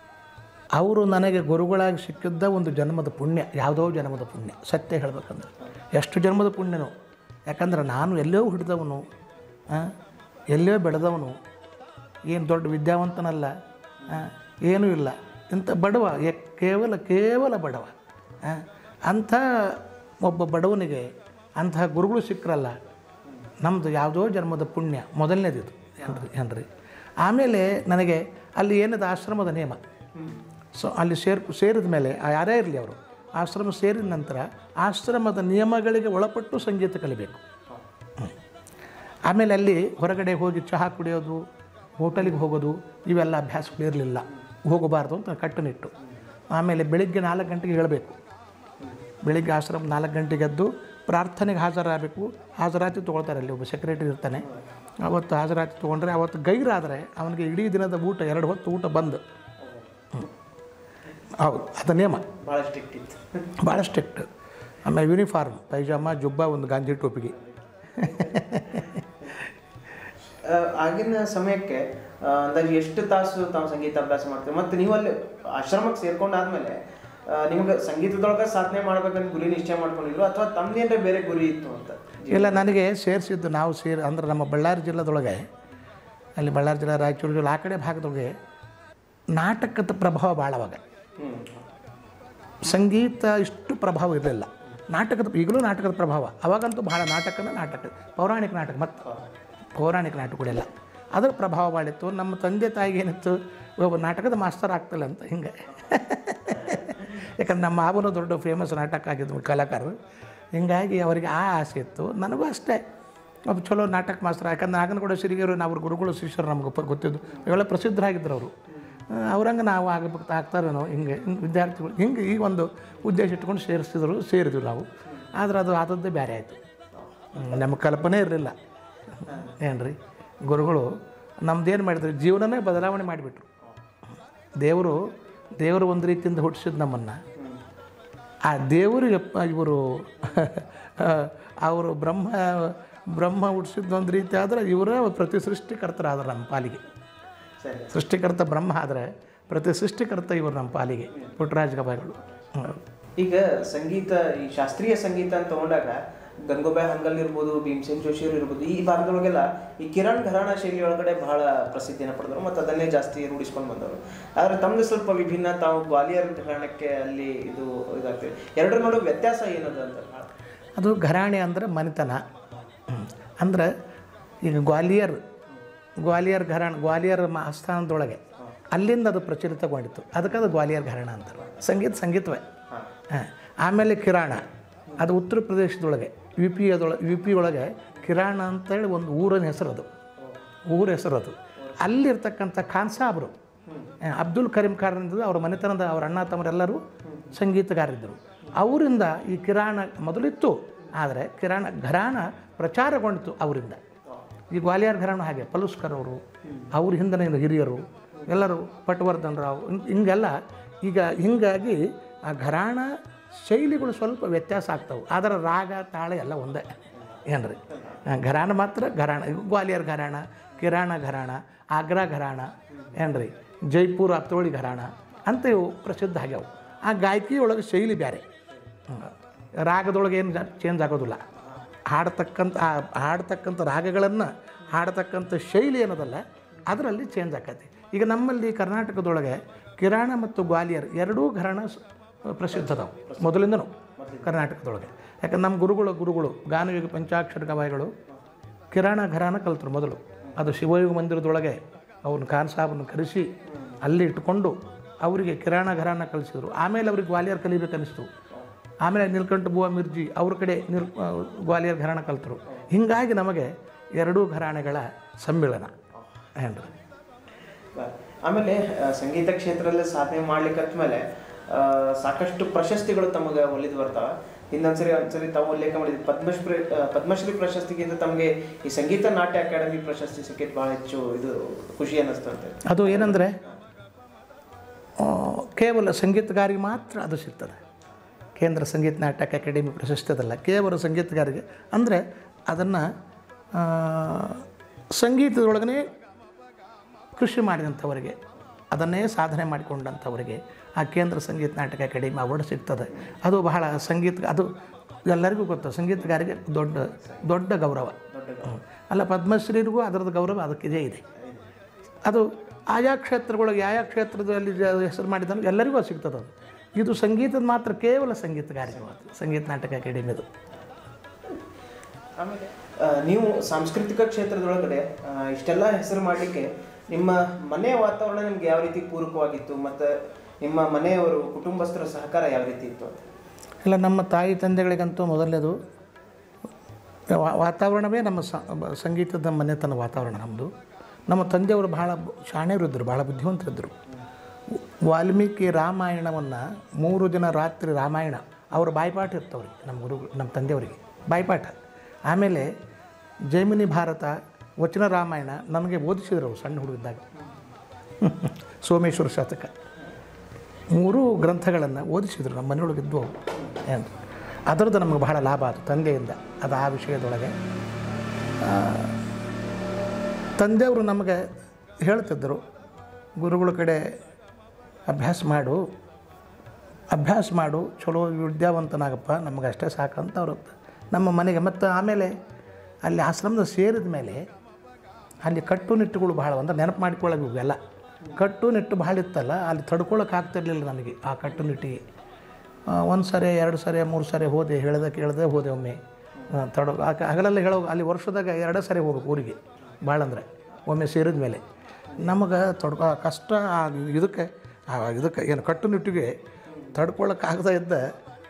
ಅವರು ನನಗೆ ಗುರುಗಳಾಗಿ ಸಿಕ್ಕಿದ್ದ ಒಂದು ಜನ್ಮದ ಪುಣ್ಯ ಯಾವುದೋ ಜನ್ಮದ ಪುಣ್ಯ ಸತ್ಯ ಹೇಳ್ಬೇಕಂದ್ರೆ ಎಷ್ಟು ಜನ್ಮದ ಪುಣ್ಯನೋ ಯಾಕಂದ್ರೆ ನಾನು ಎಲ್ಲೋ ಹಿಡಿದವನು ಆ, ಎಲ್ಲೋ ಬೆಳೆದವನು ಏನು ದೊಡ್ಡ ವಿದ್ಯಾವಂತನಲ್ಲ ಆ, ಏನೂ ಇಲ್ಲ ಇಂಥ ಬಡವ ಏ- ಕೇವಲ ಕೇವಲ ಬಡವ ಆ, ಅಂಥ ಒಬ್ಬ ಬಡವನಿಗೆ ಅಂತಹ ಗುರುಗಳು ಸಿಕ್ಕರಲ್ಲ ನಮ್ಮದು ಯಾವುದೋ ಜನ್ಮದ ಪುಣ್ಯ ಮೊದಲನೇದಿದು ಏನ್ರಿ ಏನ್ರಿ ಆಮೇಲೆ ನನಗೆ ಅಲ್ಲಿ ಏನದು ಆಶ್ರಮದ ನಿಯಮ ಸೊ ಅಲ್ಲಿ ಸೇರ್ ಸೇರಿದ ಮೇಲೆ ಆ ಯಾರೇ ಇರಲಿ ಅವರು ಆಶ್ರಮ ಸೇರಿದ ನಂತರ ಆಶ್ರಮದ ನಿಯಮಗಳಿಗೆ ಒಳಪಟ್ಟು ಸಂಗೀತ ಕಲಿಬೇಕು ಹ್ಮ್. ಆಮೇಲೆ ಅಲ್ಲಿ ಹೊರಗಡೆ ಹೋಗಿ ಚಹಾ ಕುಡಿಯೋದು ಹೋಟೆಲಿಗೆ ಹೋಗೋದು ಇವೆಲ್ಲ ಅಭ್ಯಾಸಗಳು ಇರಲಿಲ್ಲ ಹೋಗಬಾರ್ದು ಅಂತ ಕಟ್ಟುನಿಟ್ಟು ಆಮೇಲೆ ಬೆಳಿಗ್ಗೆ ನಾಲ್ಕು ಗಂಟೆಗೆ ಹೇಳಬೇಕು ಬೆಳಿಗ್ಗೆ ಆಶ್ರಮ ನಾಲ್ಕು ಗಂಟೆಗೆ ಎದ್ದು ಪ್ರಾರ್ಥನೆಗೆ ಹಾಜರಾಗಬೇಕು ಹಾಜರಾತಿ ತೊಗೊಳ್ತಾರೆ ಅಲ್ಲಿ ಒಬ್ಬ ಸೆಕ್ರೆಟರಿ ಇರ್ತಾನೆ ಅವತ್ತು ಹಾಜರಾತಿ ತೊಗೊಂಡ್ರೆ ಅವತ್ತು ಗೈರಾದರೆ ಅವನಿಗೆ ಇಡೀ ದಿನದ ಊಟ ಎರಡು ಹೊತ್ತು ಊಟ ಬಂದು ಹ್ಮ್. ಹೌದು ಅದು ನಿಯಮ ಭಾಳ ಸ್ಟ್ರಿಕ್ಟ್ ಇತ್ತು ಭಾಳ ಸ್ಟ್ರಿಕ್ಟ್ ಆಮೇಲೆ ಯೂನಿಫಾರ್ಮ್ ಪೈಜಾಮ ಜುಬ್ಬ ಒಂದು ಗಾಂಧಿ ಟೋಪಿಗೆ ಆ, ಆಗಿನ ಸಮಯಕ್ಕೆ ಆ, ಅಂದಾಜು ಎಷ್ಟು ತಾಸು ತಾವು ಸಂಗೀತ ಅಭ್ಯಾಸ ಮಾಡ್ತೀವಿ ಮತ್ತು ನೀವು ಅಲ್ಲಿ ಆಶ್ರಮಕ್ಕೆ ಸೇರ್ಕೊಂಡಾದ್ಮೇಲೆ ಆ, ನಿಮ್ಗೆ ಸಂಗೀತದೊಳಗೆ ಸಾಧನೆ ಮಾಡ್ಬೇಕಂತ ಗುರಿ ನಿಶ್ಚಯ ಮಾಡ್ಕೊಂಡಿದ್ರು ಅಥವಾ ತಮ್ದೇನ್ರೆ ಬೇರೆ ಗುರಿ ಇತ್ತು ಅಂತ ಇಲ್ಲ ನನಗೆ ಸೇರಿಸಿದ್ದು ನಾವು ಸೇರಿ ಅಂದ್ರೆ ನಮ್ಮ ಬಳ್ಳಾರಿ ಜಿಲ್ಲೆದೊಳಗೆ ಅಲ್ಲಿ ಬಳ್ಳಾರಿ ಜಿಲ್ಲೆ ರಾಯಚೂರು ಜಿಲ್ಲೆ ಆ ಕಡೆ ಭಾಗದೊಳಗೆ ನಾಟಕದ ಪ್ರಭಾವ ಭಾಳ ಅವಾಗ ಹ್ಞೂ ಸಂಗೀತ ಇಷ್ಟು ಪ್ರಭಾವ ಇರಲಿಲ್ಲ ನಾಟಕದ ಈಗಲೂ ನಾಟಕದ ಪ್ರಭಾವ ಅವಾಗಂತೂ ಭಾಳ ನಾಟಕನ ನಾಟಕ ಪೌರಾಣಿಕ ನಾಟಕ ಮತ್ತು ಪೌರಾಣಿಕ ನಾಟಕಗಳೆಲ್ಲ ಅದರ ಪ್ರಭಾವ ಭಾಳಿತ್ತು ನಮ್ಮ ತಂದೆ ತಾಯಿಗೆ ಏನಿತ್ತು ಒಬ್ಬ ನಾಟಕದ ಮಾಸ್ತರ್ ಆಗ್ತಿಲ್ಲ ಅಂತ ಹಿಂಗೆ ಯಾಕಂದ್ರೆ ನಮ್ಮ ಮಾವನು ದೊಡ್ಡ ಫೇಮಸ್ ನಾಟಕ ಆಗಿದ್ದು ಕಲಾಕಾರರು ಹಿಂಗಾಗಿ ಅವರಿಗೆ ಆ ಆಸೆ ಇತ್ತು ನನಗೂ ಅಷ್ಟೇ ಒಬ್ಬ ಚಲೋ ನಾಟಕ ಮಾಸ್ತರ ಯಾಕಂದ್ರೆ ನಾಗನಗೌಡ ಸಿರಿಗೆರು ಅವ್ರ ಗುರುಗಳು ಶಿಷ್ಯರು ನಮ್ಗೆ ಪ- ಗೊತ್ತಿದ್ದು ಇವೆಲ್ಲ ಪ್ರಸಿದ್ಧರಾಗಿದ್ದರು ಅವರು ಅವ್ರಂಗೆ ನಾವು ಆಗಬೇಕು ಆಗ್ತಾರೇನೋ ಹಿಂಗೆ ಹಿಂಗೆ ವಿದ್ಯಾರ್ಥಿಗಳು ಹಿಂಗೆ ಈ ಒಂದು ಉದ್ದೇಶ ಇಟ್ಕೊಂಡು ಸೇರಿಸಿದ್ರು ಸೇರಿದ್ವಿ ನಾವು ಆದ್ರೆ ಅದು ಆದದ್ದೇ ಬೇರೆ ಆಯಿತು ನಮ್ಮ ಕಲ್ಪನೆ ಇರಲಿಲ್ಲ ಏನು ರೀ ಗುರುಗಳು ನಮ್ದೇನು ಮಾಡಿದ್ರು ಜೀವನನೇ ಬದಲಾವಣೆ ಮಾಡಿಬಿಟ್ರು ದೇವರು ದೇವರು ಒಂದು ರೀತಿಯಿಂದ ಹುಟ್ಟಿಸಿದ ನಮ್ಮನ್ನು ಆ ದೇವರಿಗೆ ಇವರು ಅವರು ಬ್ರಹ್ಮ ಬ್ರಹ್ಮ ಹುಟ್ಟಿಸಿದ್ದು ಒಂದು ರೀತಿ ಆದರೆ ಇವರೇ ಪ್ರತಿ ಸೃಷ್ಟಿಕರ್ತರಾದ್ರೆ ನಮ್ಮ ಪಾಲಿಗೆ ಸರಿ ಸೃಷ್ಟಿಕರ್ತ ಬ್ರಹ್ಮ ಆದರೆ ಪ್ರತಿ ಸೃಷ್ಟಿಕರ್ತ ಇವರು ನಮ್ಮ ಪಾಲಿಗೆ ಪುಟ್ಟರಾಜ ಗವಾಯಿಗಳು ಹ್ಮ್. ಈಗ ಸಂಗೀತ ಈ ಶಾಸ್ತ್ರೀಯ ಸಂಗೀತ ಅಂತ ತಗೊಂಡಾಗ ಗಂಗೋಬಾಯಿ ಹಂಗಲ್ ಇರ್ಬೋದು ಭೀಮಸೇನ್ ಜೋಶಿಯವರು ಇರ್ಬೋದು ಈ ಭಾಗದೊಳಗೆಲ್ಲ ಈ ಕಿರಣ್ ಘರಾಣ ಶೈಲಿ ಒಳಗಡೆ ಬಹಳ ಪ್ರಸಿದ್ಧಿಯನ್ನು ಪಡೆದರು ಮತ್ತು ಅದನ್ನೇ ಜಾಸ್ತಿ ರೂಢಿಸ್ಕೊಂಡು ಬಂದವರು ಆದರೆ ತಮ್ಮದು ಸ್ವಲ್ಪ ವಿಭಿನ್ನ ತಾವು ಗ್ವಾಲಿಯರ್ ಘರಾಣಕ್ಕೆ ಅಲ್ಲಿ ಇದು ಇದಾಗ್ತದೆ ಎರಡರ ನಡುವೆ ವ್ಯತ್ಯಾಸ ಏನದ ಅಂತ ಭಾಳ ಅದು ಘರಾಣೆ ಅಂದರೆ ಮನೆತನ ಹ್ಮ್. ಅಂದ್ರೆ ಈಗ ಗ್ವಾಲಿಯರ್ ಗ್ವಾಲಿಯರ್ ಘರಾಣ ಗ್ವಾಲಿಯರ್ ಮ- ಆಸ್ಥಾನದೊಳಗೆ ಅಲ್ಲಿಂದ ಅದು ಪ್ರಚಲಿತಗೊಂಡಿತ್ತು ಅದಕ್ಕೆ ಅದು ಗ್ವಾಲಿಯರ್ ಘರಾಣ ಅಂತಾರೆ ಸಂಗೀತ ಸಂಗೀತವೇ ಹಾಂ ಆಮೇಲೆ ಕಿರಾಣ ಅದು ಉತ್ತರ ಪ್ರದೇಶದೊಳಗೆ ಯು ಪಿ ಅದೊಳಗೆ ಯು ಪಿ ಒಳಗೆ ಕಿರಾಣ ಅಂತೇಳಿ ಒಂದು ಊರಿನ ಹೆಸರು ಅದು ಊರ ಹೆಸರು ಅದು ಅಲ್ಲಿರ್ತಕ್ಕಂಥ ಖಾನ್ ಸಾಬ್ರು ಆ, ಅಬ್ದುಲ್ ಕರೀಂ ಖಾನ್ ಇದ್ದು ಅವ್ರ ಮನೆತನದ ಅವ್ರ ಅಣ್ಣ ತಮ್ಮರೆಲ್ಲರೂ ಸಂಗೀತಗಾರರಿದ್ದರು ಅವರಿಂದ ಈ ಕಿರಾಣ ಮೊದಲಿತ್ತು ಆದರೆ ಕಿರಾಣ ಘರಾಣ ಪ್ರಚಾರಗೊಂಡಿತು ಅವರಿಂದ ಈ ಗ್ವಾಲಿಯರ್ ಘರಾಣ ಹಾಗೆ ಪಲುಸ್ಕರ್ ಅವರು ಅವ್ರ ಹಿಂದಿನ ಹಿರಿಯರು ಎಲ್ಲರೂ ಪಟ್ವರ್ಧನ್ ರಾವ್ ಹಿಂಗ್- ಹಿಂಗೆಲ್ಲ ಈಗ ಹಿಂಗಾಗಿ ಆ ಘರಾಣ ಶೈಲಿಗಳು ಸ್ವಲ್ಪ ವ್ಯತ್ಯಾಸ ಆಗ್ತವೆ ಆದರೆ ರಾಗ ತಾಳ ಎಲ್ಲ ಒಂದೇ ಏನ್ರಿ ಆ, ಘರಾಣ ಮಾತ್ರ ಘರಾಣ ಇವು ಗ್ವಾಲಿಯರ್ ಘರಾಣ ಕಿರಾಣ ಘರಾಣ ಆಗ್ರಾ ಘರಾಣ ಏನ್ರಿ ಜೈಪುರ ಅತ್ತೋಳಿ ಘರಾಣ ಅಂತ ಇವು ಪ್ರಸಿದ್ಧ ಆಗ್ಯಾವು ಆ ಗಾಯಕಿ ಒಳಗೆ ಶೈಲಿ ಬೇರೆ ಹ್ಮ್. ರಾಗದೊಳಗೆ ಏನು ಚೇಂಜ್ ಆಗೋದಿಲ್ಲ ಹಾಡ್ತಕ್ಕಂಥ ಆ ಹಾಡ್ತಕ್ಕಂಥ ರಾಗಗಳನ್ನು ಹಾಡ್ತಕ್ಕಂಥ ಶೈಲಿ ಏನದಲ್ಲ ಅದರಲ್ಲಿ ಚೇಂಜ್ ಆಕತಿ ಈಗ ನಮ್ಮಲ್ಲಿ ಕರ್ನಾಟಕದೊಳಗೆ ಕಿರಾಣ ಮತ್ತು ಗ್ವಾಲಿಯರ್ ಎರಡೂ ಘರಾಣ ಸ್- ಪ್ರಸಿದ್ಧ ಅದಾವು ಮೊದಲಿಂದನೂ ಕರ್ನಾಟಕದೊಳಗೆ ಯಾಕಂದ್ರೆ ನಮ್ಮ ಗುರುಗಳು ಗುರುಗಳು ಗಾನಯುಗ ಪಂಚಾಕ್ಷರ ಗವಾಯಿಗಳು ಕಿರಾಣ ಘರಾಣ ಕಲ್ತರು ಮೊದಲು ಅದು ಶಿವಯೋಗ ಮಂದಿರದೊಳಗೆ ಅವ್ರನ್ನ ಖಾನ್ ಸಾಹಬನ್ನು ಕರೆಸಿ ಅಲ್ಲಿ ಇಟ್ಕೊಂಡು ಅವರಿಗೆ ಕಿರಾಣ ಘರಾಣ ಕಲಿಸಿದ್ರು ಆಮೇಲೆ ಅವ್ರಿಗೆ ಗ್ವಾಲಿಯರ್ ಕಲಿಬೇಕನ್ನಿಸ್ತು ಆಮೇಲೆ ನೀಲ್ಕಂಠ ಬುವ ಮಿರ್ಜಿ ಅವ್ರ ಕಡೆ ನಿಲ್ ಆ, ಗ್ವಾಲಿಯರ್ ಘರಾಣ ಕಲ್ತರು ಹೀಗಾಗಿ ನಮಗೆ ಎರಡೂ ಘರಾಣೆಗಳ ಸಮ್ಮಿಳನ ಏನ್ರಿ ಆಮೇಲೆ ಆ, ಸಂಗೀತ ಕ್ಷೇತ್ರದಲ್ಲಿ ಸಾಧನೆ ಮಾಡ್ಲಿಕ್ಕೆ ಮೇಲೆ ಸಾಕಷ್ಟು ಪ್ರಶಸ್ತಿಗಳು ತಮಗೆ ಒಲಿದು ಬರ್ತಾವ ಇನ್ನೊಂದ್ಸರಿ ಒಂದ್ಸರಿ ತಾವು ಉಲ್ಲೇಖ ಮಾಡಿದ್ವಿ ಪದ್ಮಶ್ರೀ ಆ, ಪದ್ಮಶ್ರೀ ಪ್ರಶಸ್ತಿಗಿಂತ ತಮಗೆ ಈ ಸಂಗೀತ ನಾಟ್ಯ ಅಕಾಡೆಮಿ ಪ್ರಶಸ್ತಿ ಸಿಕ್ಕಿದ್ದು ಬಹಳ ಹೆಚ್ಚು ಇದು ಖುಷಿ ಅನ್ನಿಸ್ತಂತೆ ಅದು ಏನಂದರೆ ಕೇವಲ ಸಂಗೀತಗಾರಿಗೆ ಮಾತ್ರ ಅದು ಸಿಗ್ತದೆ ಕೇಂದ್ರ ಸಂಗೀತ ನಾಟಕ ಅಕಾಡೆಮಿ ಪ್ರಶಸ್ತಿ ಅದಲ್ಲ ಕೇವಲ ಸಂಗೀತಗಾರಿಗೆ ಅಂದರೆ ಅದನ್ನು ಸಂಗೀತದೊಳಗನೆ ಕೃಷಿ ಮಾಡಿದಂಥವರಿಗೆ ಅದನ್ನೇ ಸಾಧನೆ ಮಾಡಿಕೊಂಡಂಥವರಿಗೆ ಆ ಕೇಂದ್ರ ಸಂಗೀತ ನಾಟಕ ಅಕಾಡೆಮಿ ಅವಾರ್ಡ್ ಸಿಗ್ತದೆ ಅದು ಬಹಳ ಸಂಗೀತ ಅದು ಎಲ್ಲರಿಗೂ ಗೊತ್ತು ಸಂಗೀತಗಾರಿಗೆ ದೊಡ್ಡ ದೊಡ್ಡ ಗೌರವ ಹ್ಮ್. ಅಲ್ಲ ಪದ್ಮಶ್ರೀರಿಗೂ ಅದರದ್ದು ಗೌರವ ಅದಕ್ಕಿದೆ ಇದೆ ಅದು ಆಯಾ ಕ್ಷೇತ್ರಗಳಿಗೆ ಆಯಾ ಕ್ಷೇತ್ರದಲ್ಲಿ ಜ- ಹೆಸರು ಮಾಡಿದ ಎಲ್ಲರಿಗೂ ಅದು ಸಿಗ್ತದೆ ಅದು ಇದು ಸಂಗೀತದ ಮಾತ್ರ ಕೇವಲ ಸಂಗೀತಗಾರಿಗೆ ಮಾತ್ರ ಸಂಗೀತ ನಾಟಕ ಅಕಾಡೆಮಿದು ಆಮೇಲೆ ಆ, ನೀವು ಸಾಂಸ್ಕೃತಿಕ ಕ್ಷೇತ್ರದೊಳಗಡೆ ಆ, ಇಷ್ಟೆಲ್ಲ ಹೆಸರು ಮಾಡಲಿಕ್ಕೆ ನಿಮ್ಮ ಮನೆಯ ವಾತಾವರಣ ನಿಮ್ಗೆ ಯಾವ ರೀತಿ ಪೂರಕವಾಗಿತ್ತು ಮತ್ತು ನಿಮ್ಮ ಮನೆಯವರು ಕುಟುಂಬಸ್ಥರ ಸಹಕಾರ ಯಾವ ರೀತಿ ಇತ್ತು ಅಂತ ಇಲ್ಲ ನಮ್ಮ ತಾಯಿ ತಂದೆಗಳಿಗಂತೂ ಮೊದಲನೇದು ವಾ- ವಾತಾವರಣವೇ ನಮ್ಮ ಸ- ಬ- ಸಂಗೀತದ ಮನೆತನ ವಾತಾವರಣ ನಮ್ಮದು ನಮ್ಮ ತಂದೆಯವರು ಬಹಳ ಬ- ಶಾಣ್ಯರಿದ್ದರು ಬಹಳ ಬುದ್ಧಿವಂತರಿದ್ದರು ವಾಲ್ಮೀಕಿ ರಾಮಾಯಣವನ್ನು ಮೂರು ದಿನ ರಾತ್ರಿ ರಾಮಾಯಣ ಅವ್ರ ಬಾಯ್ಪಾಠ ಇರ್ತವ್ರಿಗೆ ನಮ್ಮ ಗುರುಗಳು ನಮ್ಮ ತಂದೆಯವರಿಗೆ ಬಾಯ್ಪಾಠ ಆಮೇಲೆ ಜೈಮಿನಿ ಭಾರತ ವಚನ ರಾಮಾಯಣ ನನಗೆ ಓದಿಸಿದ್ರು ಅವರು ಸಣ್ಣ ಹುಡುಗಿದ್ದಾಗ ಸೋಮೇಶ್ವರ ಶತಕ ಮೂರೂ ಗ್ರಂಥಗಳನ್ನು ಓದಿಸಿದ್ರು ನಮ್ಮ ಮನೆಯೊಳಗಿದ್ವು ಅವು ಏನು ಅದರದ್ದು ನಮಗೆ ಬಹಳ ಲಾಭ ಆಯಿತು ತಂದೆಯಿಂದ ಅದು ಆ ವಿಷಯದೊಳಗೆ ಆ, ತಂದೆಯವರು ನಮಗೆ ಹೇಳ್ತಿದ್ದರು ಗುರುಗಳ ಕಡೆ ಅಭ್ಯಾಸ ಮಾಡು ಅಭ್ಯಾಸ ಮಾಡು ಚಲೋ ವಿದ್ಯಾವಂತನಾಗಪ್ಪ ನಮಗೆ ಅಷ್ಟೇ ಸಾಕಂತ ಅವರು ನಮ್ಮ ಮನೆಗೆ ಮತ್ತು ಆಮೇಲೆ ಅಲ್ಲಿ ಆಶ್ರಮದ ಸೇರಿದ ಮೇಲೆ ಅಲ್ಲಿ ಕಟ್ಟುನಿಟ್ಟುಗಳು ಭಾಳ ಅಂದ್ರೆ ನೆನಪು ಮಾಡ್ಕೊಳ್ಳೋದು ಇವೆಲ್ಲ ಕಟ್ಟುನಿಟ್ಟು ಭಾಳ ಇತ್ತಲ್ಲ ಅಲ್ಲಿ ತಡ್ಕೊಳಕ್ಕೆ ಆಗ್ತಿರ್ಲಿಲ್ಲ ನನಗೆ ಆ ಕಟ್ಟುನಿಟ್ಟಿಗೆ ಒಂದು ಸರಿ ಎರಡು ಸರಿ ಮೂರು ಸರಿ ಹೋದೆ ಹೇಳ್ದೆ ಕೇಳ್ದೆ ಹೋದೆ ಒಮ್ಮೆ ಆ, ತಡ ಆ- ಹಗಲೆಲ್ಲ ಹೇಳೋ ಅಲ್ಲಿ ವರ್ಷದಾಗ ಎರಡೇ ಸರಿ ಹೋಗ್ಬೇಕು ಊರಿಗೆ ಭಾಳ ಅಂದರೆ ಒಮ್ಮೆ ಸೇರಿದ ಮೇಲೆ ನಮಗೆ ತಡ್ಕೊ ಕಷ್ಟ ಆ ಇದಕ್ಕೆ ಆ ಇದಕ್ಕೆ ಏನು ಕಟ್ಟುನಿಟ್ಟಿಗೆ ತಡ್ಕೊಳಕ್ಕೆ ಆಗದ ಇದ್ದ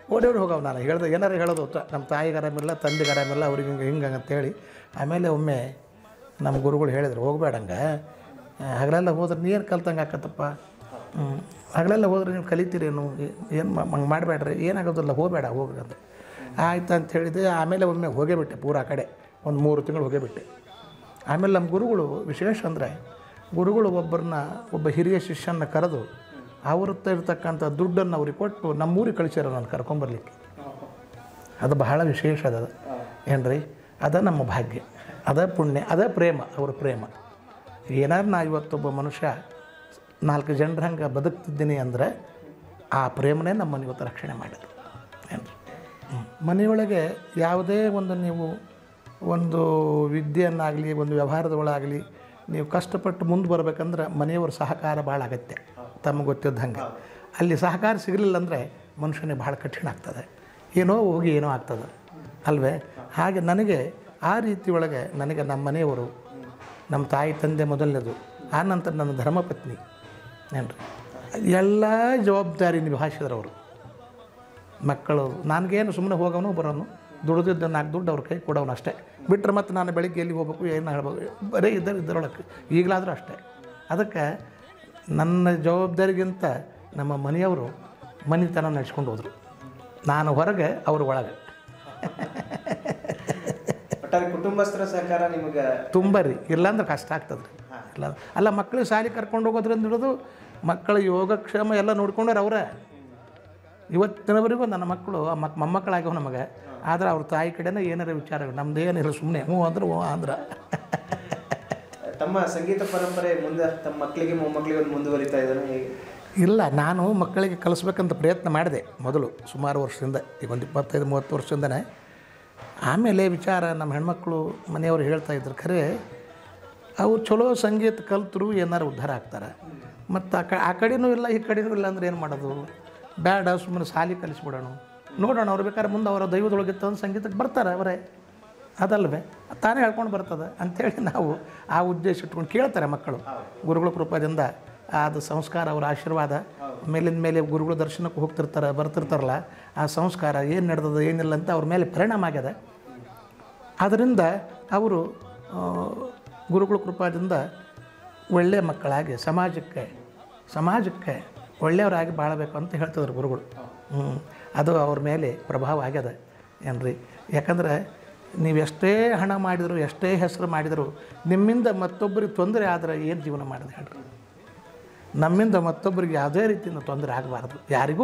ಓಡಿ ಓಡಿ ಹೋಗವ್ ನಾನು ಹೇಳ್ದೆ ಏನಾರು ಹೇಳೋದು ಹೊತ್ತ ನಮ್ಮ ತಾಯಿಗೆ ಆರಾಮಿಲ್ಲ ತಂದೆಗೆ ಆರಾಮಿಲ್ಲ ಅವ್ರಿಗೆ ಹಿಂಗೆ ಹಿಂಗೆ ಅಂತೇಳಿ ಆಮೇಲೆ ಒಮ್ಮೆ ನಮ್ಮ ಗುರುಗಳು ಹೇಳಿದ್ರು ಹೋಗ್ಬೇಡಂಗ ಹಗಲೆಲ್ಲ ಹೋದ್ರೆ ನೀ ಏನು ಕಲ್ತಂಗೆ ಆಕತ್ತಪ್ಪ ಹ್ಞೂ ಹಗಲೆಲ್ಲ ಹೋದ್ರೆ ನೀವು ಕಲಿತೀರೇನು ಏನು ಹಂಗೆ ಮಾಡಬೇಡ್ರಿ ಏನಾಗೋದಿಲ್ಲ ಹೋಗಬೇಡ ಹೋಗ್ಬೇಕಂತ ಆಯ್ತು ಅಂತ ಹೇಳಿದೆ ಆಮೇಲೆ ಒಮ್ಮೆ ಹೋಗೇ ಬಿಟ್ಟೆ ಪೂರ ಆ ಕಡೆ ಒಂದು ಮೂರು ತಿಂಗಳು ಹೋಗೇ ಬಿಟ್ಟೆ ಆಮೇಲೆ ನಮ್ಮ ಗುರುಗಳು ವಿಶೇಷ ಅಂದರೆ ಗುರುಗಳು ಒಬ್ಬರನ್ನ ಒಬ್ಬ ಹಿರಿಯ ಶಿಷ್ಯನ ಕರೆದು ಅವ್ರ ಹತ್ರ ಇರ್ತಕ್ಕಂಥ ದುಡ್ಡನ್ನು ಅವ್ರಿಗೆ ಕೊಟ್ಟು ನಮ್ಮೂರಿಗೆ ಕಳಿಸ್ಯಾರ ನಾನು ಕರ್ಕೊಂಬರ್ಲಿಕ್ಕೆ ಅದು ಬಹಳ ವಿಶೇಷ ಅದ ಏನ್ರಿ ಅದ ನಮ್ಮ ಭಾಗ್ಯ ಅದ ಪುಣ್ಯ ಅದ ಪ್ರೇಮ ಅವ್ರ ಪ್ರೇಮ ಏನಾರು ನಾ ಇವತ್ತೊಬ್ಬ ಮನುಷ್ಯ ನಾಲ್ಕು ಜನರ ಹಂಗೆ ಬದುಕ್ತಿದ್ದೀನಿ ಅಂದರೆ ಆ ಪ್ರೇಮನೇ ನಮ್ಮನ್ನು ಇವತ್ತು ರಕ್ಷಣೆ ಮಾಡಿದ್ರು ಏನ್ರಿ ಹ್ಮ್. ಮನೆಯೊಳಗೆ ಯಾವುದೇ ಒಂದು ನೀವು ಒಂದು ವಿದ್ಯೆಯನ್ನಾಗಲಿ ಒಂದು ವ್ಯವಹಾರದೊಳಗಾಗಲಿ ನೀವು ಕಷ್ಟಪಟ್ಟು ಮುಂದೆ ಬರ್ಬೇಕಂದ್ರೆ ಮನೆಯವ್ರ ಸಹಕಾರ ಭಾಳ ಅಗತ್ಯ ತಮಗೆ ಗೊತ್ತಿದ್ದ ಹಂಗೆ ಅಲ್ಲಿ ಸಹಕಾರ ಸಿಗಲಿಲ್ಲ ಅಂದರೆ ಮನುಷ್ಯನಿಗೆ ಭಾಳ ಕಠಿಣ ಆಗ್ತದೆ ಏನೋ ಹೋಗಿ ಏನೋ ಆಗ್ತದೆ ಅಲ್ವೇ ಹಾಗೆ ನನಗೆ ಆ ರೀತಿ ಒಳಗೆ ನನಗೆ ನಮ್ಮ ಮನೆಯವರು ನಮ್ಮ ತಾಯಿ ತಂದೆ ಮೊದಲನೇದು ಆ ನಂತರ ನನ್ನ ಧರ್ಮಪತ್ನಿ ಏನ್ರಿ ಎಲ್ಲ ಜವಾಬ್ದಾರಿ ನಿಭಾಯಿಸಿದ್ರು ಅವರು ಮಕ್ಕಳು ನನಗೇನು ಸುಮ್ಮನೆ ಹೋಗೋನು ಬರೋನು ದುಡ್ದಿದ್ದ ನಾಲ್ಕು ದುಡ್ಡು ಅವ್ರ ಕೈ ಕೊಡೋನು ಅಷ್ಟೇ ಬಿಟ್ಟರೆ ಮತ್ತು ನಾನು ಬೆಳಿಗ್ಗೆ ಎಲ್ಲಿ ಹೋಗ್ಬೇಕು ಏನು ಹೇಳ್ಬೇಕು ಬರೀ ಇದ್ದರೆ ಇದರೊಳಗೆ ಈಗಲಾದರೂ ಅಷ್ಟೇ ಅದಕ್ಕೆ ನನ್ನ ಜವಾಬ್ದಾರಿಗಿಂತ ನಮ್ಮ ಮನೆಯವರು ಮನೆತನ ನಡೆಸ್ಕೊಂಡು ಹೋದರು ನಾನು ಹೊರಗೆ ಅವರು ಒಳಗೆ ಒಟ್ಟಾರೆ ಕುಟುಂಬಸ್ಥರ ಸಹಕಾರ ನಿಮಗೆ ತುಂಬ ರೀ ಇಲ್ಲಾಂದ್ರೆ ಕಷ್ಟ ಆಗ್ತದೆ ರೀ ಇಲ್ಲ ಅಲ್ಲ ಮಕ್ಕಳಿಗೆ ಶಾಲೆ ಕರ್ಕೊಂಡು ಹೋಗೋದ್ರಿಂದ ಹಿಡಿದು ಮಕ್ಕಳ ಯೋಗಕ್ಷೇಮ ಎಲ್ಲ ನೋಡ್ಕೊಂಡವ್ರು ಅವರೇ ಇವತ್ತಿನವರೆಗೂ ನನ್ನ ಮಕ್ಕಳು ಆ ಮಕ್ ಮೊಮ್ಮಕ್ಕಳಾಗ್ಯವ ನಮಗೆ ಆದ್ರೆ ಅವ್ರ ತಾಯಿ ಕಡೆನೇ ಏನಾರ ವಿಚಾರ ನಮ್ದು ಏನಿಲ್ಲ ಸುಮ್ಮನೆ ಹ್ಞೂ ಅಂದ್ರೆ ಹ್ಞೂ ಅಂದ್ರೆ ತಮ್ಮ ಸಂಗೀತ ಪರಂಪರೆ ಮುಂದೆ ತಮ್ಮ ಮಕ್ಕಳಿಗೆ ಮೊಮ್ಮಕ್ಕಳಿಗೆ ಒಂದು ಮುಂದುವರಿತಾ ಇದ್ದಾರೆ ಹೇಗೆ ಇಲ್ಲ ನಾನು ಮಕ್ಕಳಿಗೆ ಕಲಿಸ್ಬೇಕಂತ ಪ್ರಯತ್ನ ಮಾಡಿದೆ ಮೊದಲು ಸುಮಾರು ವರ್ಷದಿಂದ ಈಗ ಒಂದು ಇಪ್ಪತ್ತೈದು ಮೂವತ್ತು ವರ್ಷದಿಂದನೇ ಆಮೇಲೆ ವಿಚಾರ ನಮ್ಮ ಹೆಣ್ಮಕ್ಳು ಮನೆಯವರು ಹೇಳ್ತಾ ಇದ್ರು ಖರೆ ಅವ್ರು ಚಲೋ ಸಂಗೀತ ಕಲ್ತರು ಏನಾರು ಉದ್ಧಾರ ಆಗ್ತಾರೆ ಮತ್ತು ಆ ಕ ಆ ಕಡೆನೂ ಇಲ್ಲ ಈ ಕಡೆನೂ ಇಲ್ಲ ಅಂದ್ರೆ ಏನು ಮಾಡೋದು ಬೇಡ ಸುಮ್ಮನೆ ಸಾಲಿ ಕಲಿಸ್ಬಿಡೋಣ ನೋಡೋಣ ಅವ್ರು ಬೇಕಾದ್ರೆ ಮುಂದೆ ಅವರ ದೈವದೊಳಗಿತ್ತು ಒಂದು ಸಂಗೀತಕ್ಕೆ ಬರ್ತಾರೆ ಅವರೇ ಅದಲ್ವೇ ತಾನೇ ಹೇಳ್ಕೊಂಡು ಬರ್ತದೆ ಅಂಥೇಳಿ ನಾವು ಆ ಉದ್ದೇಶ ಇಟ್ಕೊಂಡು ಕೇಳ್ತಾರೆ ಮಕ್ಕಳು ಗುರುಗಳ ಕೃಪದಿಂದ ಅದು ಸಂಸ್ಕಾರ ಅವರ ಆಶೀರ್ವಾದ ಮೇಲಿನ ಮೇಲೆ ಗುರುಗಳ ದರ್ಶನಕ್ಕೆ ಹೋಗ್ತಿರ್ತಾರೆ ಬರ್ತಿರ್ತಾರಲ್ಲ ಆ ಸಂಸ್ಕಾರ ಏನು ನಡೆದದ ಏನಿಲ್ಲ ಅಂತ ಅವ್ರ ಮೇಲೆ ಪರಿಣಾಮ ಆಗ್ಯದ ಅದರಿಂದ ಅವರು ಆ, ಗುರುಗಳ ಕೃಪಾದಿಂದ ಒಳ್ಳೆಯ ಮಕ್ಕಳಾಗಿ ಸಮಾಜಕ್ಕೆ ಸಮಾಜಕ್ಕೆ ಒಳ್ಳೆಯವರಾಗಿ ಬಾಳಬೇಕು ಅಂತ ಹೇಳ್ತಿದ್ರು ಗುರುಗಳು ಹ್ಞೂ ಅದು ಅವ್ರ ಮೇಲೆ ಪ್ರಭಾವ ಆಗ್ಯದ ಏನ್ರಿ ಯಾಕಂದ್ರೆ ನೀವು ಎಷ್ಟೇ ಹಣ ಮಾಡಿದರು ಎಷ್ಟೇ ಹೆಸರು ಮಾಡಿದರು ನಿಮ್ಮಿಂದ ಮತ್ತೊಬ್ಬರಿಗೆ ತೊಂದರೆ ಆದರೆ ಏನು ಜೀವನ ಮಾಡೋದು ಹೇಳ್ರಿ ನಮ್ಮಿಂದ ಮತ್ತೊಬ್ಬರಿಗೆ ಯಾವುದೇ ರೀತಿಯಿಂದ ತೊಂದರೆ ಆಗಬಾರ್ದು ಯಾರಿಗೂ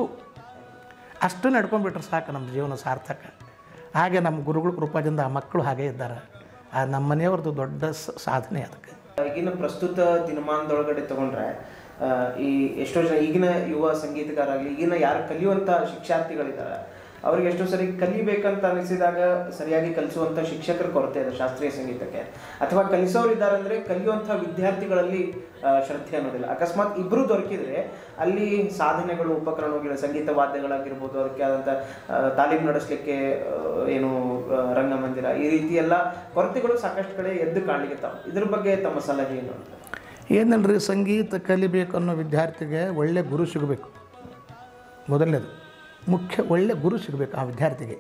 ಅಷ್ಟು ನಡ್ಕೊಂಡ್ಬಿಟ್ರೆ ಸಾಕು ನಮ್ಮ ಜೀವನ ಸಾರ್ಥಕ ಹಾಗೆ ನಮ್ಮ ಗುರುಗಳ ಕೃಪಾದಿಂದ ಆ ಮಕ್ಕಳು ಹಾಗೇ ಇದ್ದಾರೆ ಆ ನಮ್ಮ ಮನೆಯವ್ರದ್ದು ದೊಡ್ಡ ಸ- ಸಾಧನೆ ಅದಕ್ಕೆ ಈಗಿನ ಪ್ರಸ್ತುತ ದಿನಮಾನದೊಳಗಡೆ ತಗೊಂಡ್ರೆ ಆ, ಈ ಎಷ್ಟೋ ಜನ ಈಗಿನ ಯುವ ಸಂಗೀತಗಾರಾಗಲಿ ಈಗಿನ ಯಾರು ಕಲಿಯುವಂಥ ಶಿಕ್ಷಾರ್ಥಿಗಳಿದ್ದಾರೆ ಅವ್ರಿಗೆ ಎಷ್ಟೋ ಸರಿ ಕಲಿಬೇಕಂತ ಅನಿಸಿದಾಗ ಸರಿಯಾಗಿ ಕಲಿಸುವಂಥ ಶಿಕ್ಷಕರ ಕೊರತೆ ಇದೆ ಶಾಸ್ತ್ರೀಯ ಸಂಗೀತಕ್ಕೆ ಅಥವಾ ಕಲಿಸೋರು ಇದ್ದಾರೆ ಅಂದರೆ ಕಲಿಯುವಂಥ ವಿದ್ಯಾರ್ಥಿಗಳಲ್ಲಿ ಆ, ಶ್ರದ್ಧೆ ಅನ್ನೋದಿಲ್ಲ ಅಕಸ್ಮಾತ್ ಇಬ್ಬರು ದೊರಕಿದ್ರೆ ಅಲ್ಲಿ ಸಾಧನೆಗಳು ಉಪಕರಣಗಳು ಸಂಗೀತ ವಾದ್ಯಗಳಾಗಿರ್ಬೋದು ಅದಕ್ಕೆ ಆದಂಥ ಆ, ತಾಲೀಮು ನಡೆಸಲಿಕ್ಕೆ ಏನು ಆ, ರಂಗಮಂದಿರ ಈ ರೀತಿ ಎಲ್ಲ ಕೊರತೆಗಳು ಸಾಕಷ್ಟು ಕಡೆ ಎದ್ದು ಕಾಣಲಿಕ್ಕೆ ಇದ್ರ ಬಗ್ಗೆ ತಮ್ಮ ಸಲಹೆ ಏನು ಅಂತ ಏನಲ್ರಿ ಸಂಗೀತ ಕಲಿಬೇಕು ಅನ್ನೋ ವಿದ್ಯಾರ್ಥಿಗೆ ಒಳ್ಳೆ ಗುರು ಸಿಗಬೇಕು ಮೊದಲನೇದು ಮುಖ್ಯ ಒಳ್ಳೆ ಗುರು ಸಿಗಬೇಕು ಆ ವಿದ್ಯಾರ್ಥಿಗೆ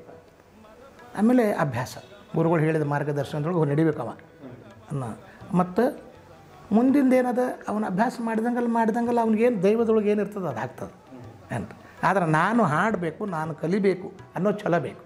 ಆಮೇಲೆ ಅಭ್ಯಾಸ ಗುರುಗಳು ಹೇಳಿದ ಮಾರ್ಗದರ್ಶನದೊಳಗೆ ನಡಿಬೇಕು ಅವ ಅನ್ನೋ ಮತ್ತು ಮುಂದಿಂದ ಏನದ ಅವನ ಅಭ್ಯಾಸ ಮಾಡಿದಂಗಲ್ಲ ಮಾಡಿದಂಗಲ್ಲ ಅವ್ನಿಗೇನು ದೈವದೊಳಗೆ ಏನಿರ್ತದೆ ಅದು ಆಗ್ತದೆ ಅಂತ ಆದ್ರೆ ನಾನು ಹಾಡಬೇಕು ನಾನು ಕಲಿಬೇಕು ಅನ್ನೋ ಛಲ ಬೇಕು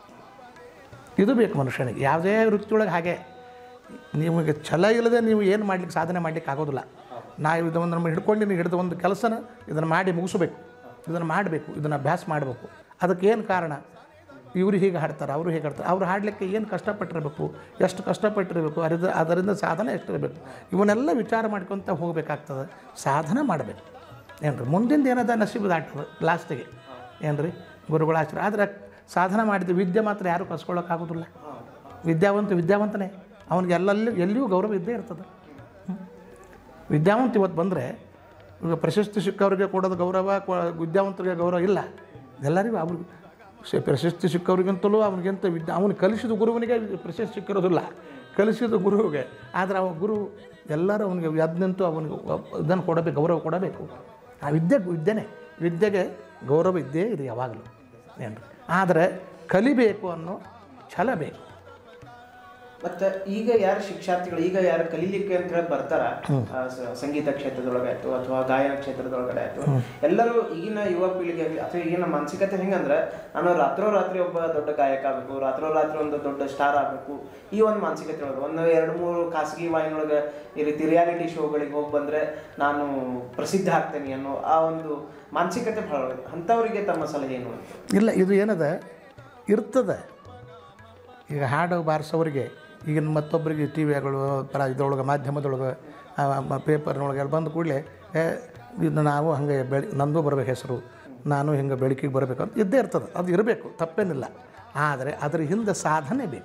ಇದು ಬೇಕು ಮನುಷ್ಯನಿಗೆ ಯಾವುದೇ ವೃತ್ತಿಯೊಳಗೆ ಹಾಗೆ ನಿಮಗೆ ಛಲ ಇಲ್ಲದೆ ನೀವು ಏನು ಮಾಡ್ಲಿಕ್ಕೆ ಸಾಧನೆ ಮಾಡ್ಲಿಕ್ಕೆ ಆಗೋದಿಲ್ಲ ನಾವು ಇದು ಒಂದು ನಮ್ಮ ಹಿಡ್ಕೊಂಡು ನೀವು ಹಿಡಿದ ಒಂದು ಕೆಲಸನ ಇದನ್ನು ಮಾಡಿ ಮುಗಿಸ್ಬೇಕು ಇದನ್ನು ಮಾಡಬೇಕು ಇದನ್ನು ಅಭ್ಯಾಸ ಮಾಡಬೇಕು ಅದಕ್ಕೆ ಏನು ಕಾರಣ ಇವರು ಹೀಗೆ ಹಾಡ್ತಾರೆ ಅವರು ಹೀಗೆ ಹಾಡ್ತಾರೆ ಅವ್ರು ಹಾಡಲಿಕ್ಕೆ ಏನು ಕಷ್ಟಪಟ್ಟಿರಬೇಕು ಎಷ್ಟು ಕಷ್ಟಪಟ್ಟಿರಬೇಕು ಅದರಿಂದ ಅದರಿಂದ ಸಾಧನೆ ಎಷ್ಟಿರಬೇಕು ಇವನ್ನೆಲ್ಲ ವಿಚಾರ ಮಾಡ್ಕೊತ ಹೋಗಬೇಕಾಗ್ತದೆ ಸಾಧನೆ ಮಾಡಬೇಕು ಏನು ರೀ ಮುಂದಿಂದ ಏನದ ನಸೀಬು ದಾಟ್ತದೆ ಲಾಸ್ಟಿಗೆ ಏನು ರೀ ಗುರುಗಳ ಆಶ್ರಯ ಆದರೆ ಸಾಧನೆ ಮಾಡಿದ ವಿದ್ಯೆ ಮಾತ್ರ ಯಾರೂ ಕಸ್ಕೊಳ್ಳೋಕ್ಕಾಗೋದಿಲ್ಲ ವಿದ್ಯಾವಂತ ವಿದ್ಯಾವಂತನೇ ಅವನಿಗೆ ಎಲ್ಲಲ್ಲಿ ಎಲ್ಲಿಯೂ ಗೌರವ ಇದ್ದೇ ಇರ್ತದೆ ಹ್ಮ್. ವಿದ್ಯಾವಂತ ಇವತ್ತು ಬಂದರೆ ಈಗ ಪ್ರಶಸ್ತಿ ಸಿಕ್ಕವ್ರಿಗೆ ಕೊಡೋದು ಗೌರವ ಕೊ- ವಿದ್ಯಾವಂತರಿಗೆ ಗೌರವ ಇಲ್ಲ ಎಲ್ಲರಿಗೂ ಅವ್ರಿಗೆ ಸ- ಪ್ರಶಸ್ತಿ ಸಿಕ್ಕವ್ರಿಗಿಂತಲೂ ಅವನಿಗಿಂತ ವಿದ್ಯಾ ಅವನು ಕಲಿಸಿದ ಗುರುವನಿಗೆ ಪ್ರಶಸ್ತಿ ಸಿಕ್ಕಿರೋದಿಲ್ಲ ಕಲಿಸಿದ ಗುರುವಿಗೆ ಆದರೆ ಅವ ಗುರು ಎಲ್ಲರೂ ಅವನಿಗೆ ಎದ್ನಿಂತು ಅವನಿಗೆ ಇದನ್ನು ಕೊಡಬೇಕು ಗೌರವ ಕೊಡಬೇಕು ಆ ವಿದ್ಯೆ ವಿದ್ಯೆನೇ ವಿದ್ಯೆಗೆ ಗೌರವ ಇದ್ದೇ ಇದೆ ಯಾವಾಗಲೂ ಏನು ಆದರೆ ಕಲಿಬೇಕು ಅನ್ನೋ ಛಲ ಬೇಕು ಮತ್ತು ಈಗ ಯಾರು ಶಿಕ್ಷಾರ್ಥಿಗಳು ಈಗ ಯಾರು ಕಲೀಲಿಕ್ಕೆ ಅಂತ ಹೇಳಿ ಬರ್ತಾರ ಆ, ಸ- ಸಂಗೀತ ಕ್ಷೇತ್ರದೊಳಗಾಯ್ತು ಅಥವಾ ಗಾಯನ ಕ್ಷೇತ್ರದೊಳಗಡೆ ಆಯ್ತು ಎಲ್ಲರೂ ಈಗಿನ ಯುವ ಪೀಳಿಗೆ ಆಗ್ಲಿ ಅಥವಾ ಈಗಿನ ಮಾನಸಿಕತೆ ಹೆಂಗಂದ್ರೆ ನಾನು ರಾತ್ರೋರಾತ್ರಿ ಒಬ್ಬ ದೊಡ್ಡ ಗಾಯಕ ಆಗಬೇಕು ರಾತ್ರೋರಾತ್ರಿ ಒಂದು ದೊಡ್ಡ ಸ್ಟಾರ್ ಆಗಬೇಕು ಈ ಒಂದು ಮಾನಸಿಕತೆ ಒಳಗೆ ಒಂದು ಎರಡು ಮೂರು ಖಾಸಗಿ ವಾಹಿನಿಯೊಳಗೆ ಈ ರೀತಿ ರಿಯಾಲಿಟಿ ಶೋಗಳಿಗೆ ಹೋಗಿ ಬಂದ್ರೆ ನಾನು ಪ್ರಸಿದ್ಧ ಆಗ್ತೇನೆ ಅನ್ನೋ ಆ ಒಂದು ಮಾನಸಿಕತೆ ಬಹಳ ಒಳ್ಳೆದು ಅಂಥವರಿಗೆ ತಮ್ಮ ಸಲಹೆ ಏನು ಅಂತ ಇಲ್ಲ ಇದು ಏನದ ಇರ್ತದೆ ಈಗ ಹಾಡು ಬಾರಿಸೋರಿಗೆ ಈಗಿನ ಮತ್ತೊಬ್ಬರಿಗೆ ಟಿ ವಿಗಳು ಪರ ಇದ್ರೊಳಗೆ ಮಾಧ್ಯಮದೊಳಗೆ ಪೇಪರ್ನೊಳಗೆ ಬಂದ ಕೂಡಲೇ ಇದು ನಾವು ಹಾಗೆ ಬೆಳಿ ನಂದು ಬರಬೇಕು ಹೆಸರು ನಾನು ಹಿಂಗೆ ಬೆಳಕಿಗೆ ಬರಬೇಕು ಅಂತ ಇದ್ದೇ ಇರ್ತದೆ ಅದು ಇರಬೇಕು ತಪ್ಪೇನಿಲ್ಲ ಆದರೆ ಅದರ ಹಿಂದೆ ಸಾಧನೆ ಬೇಕು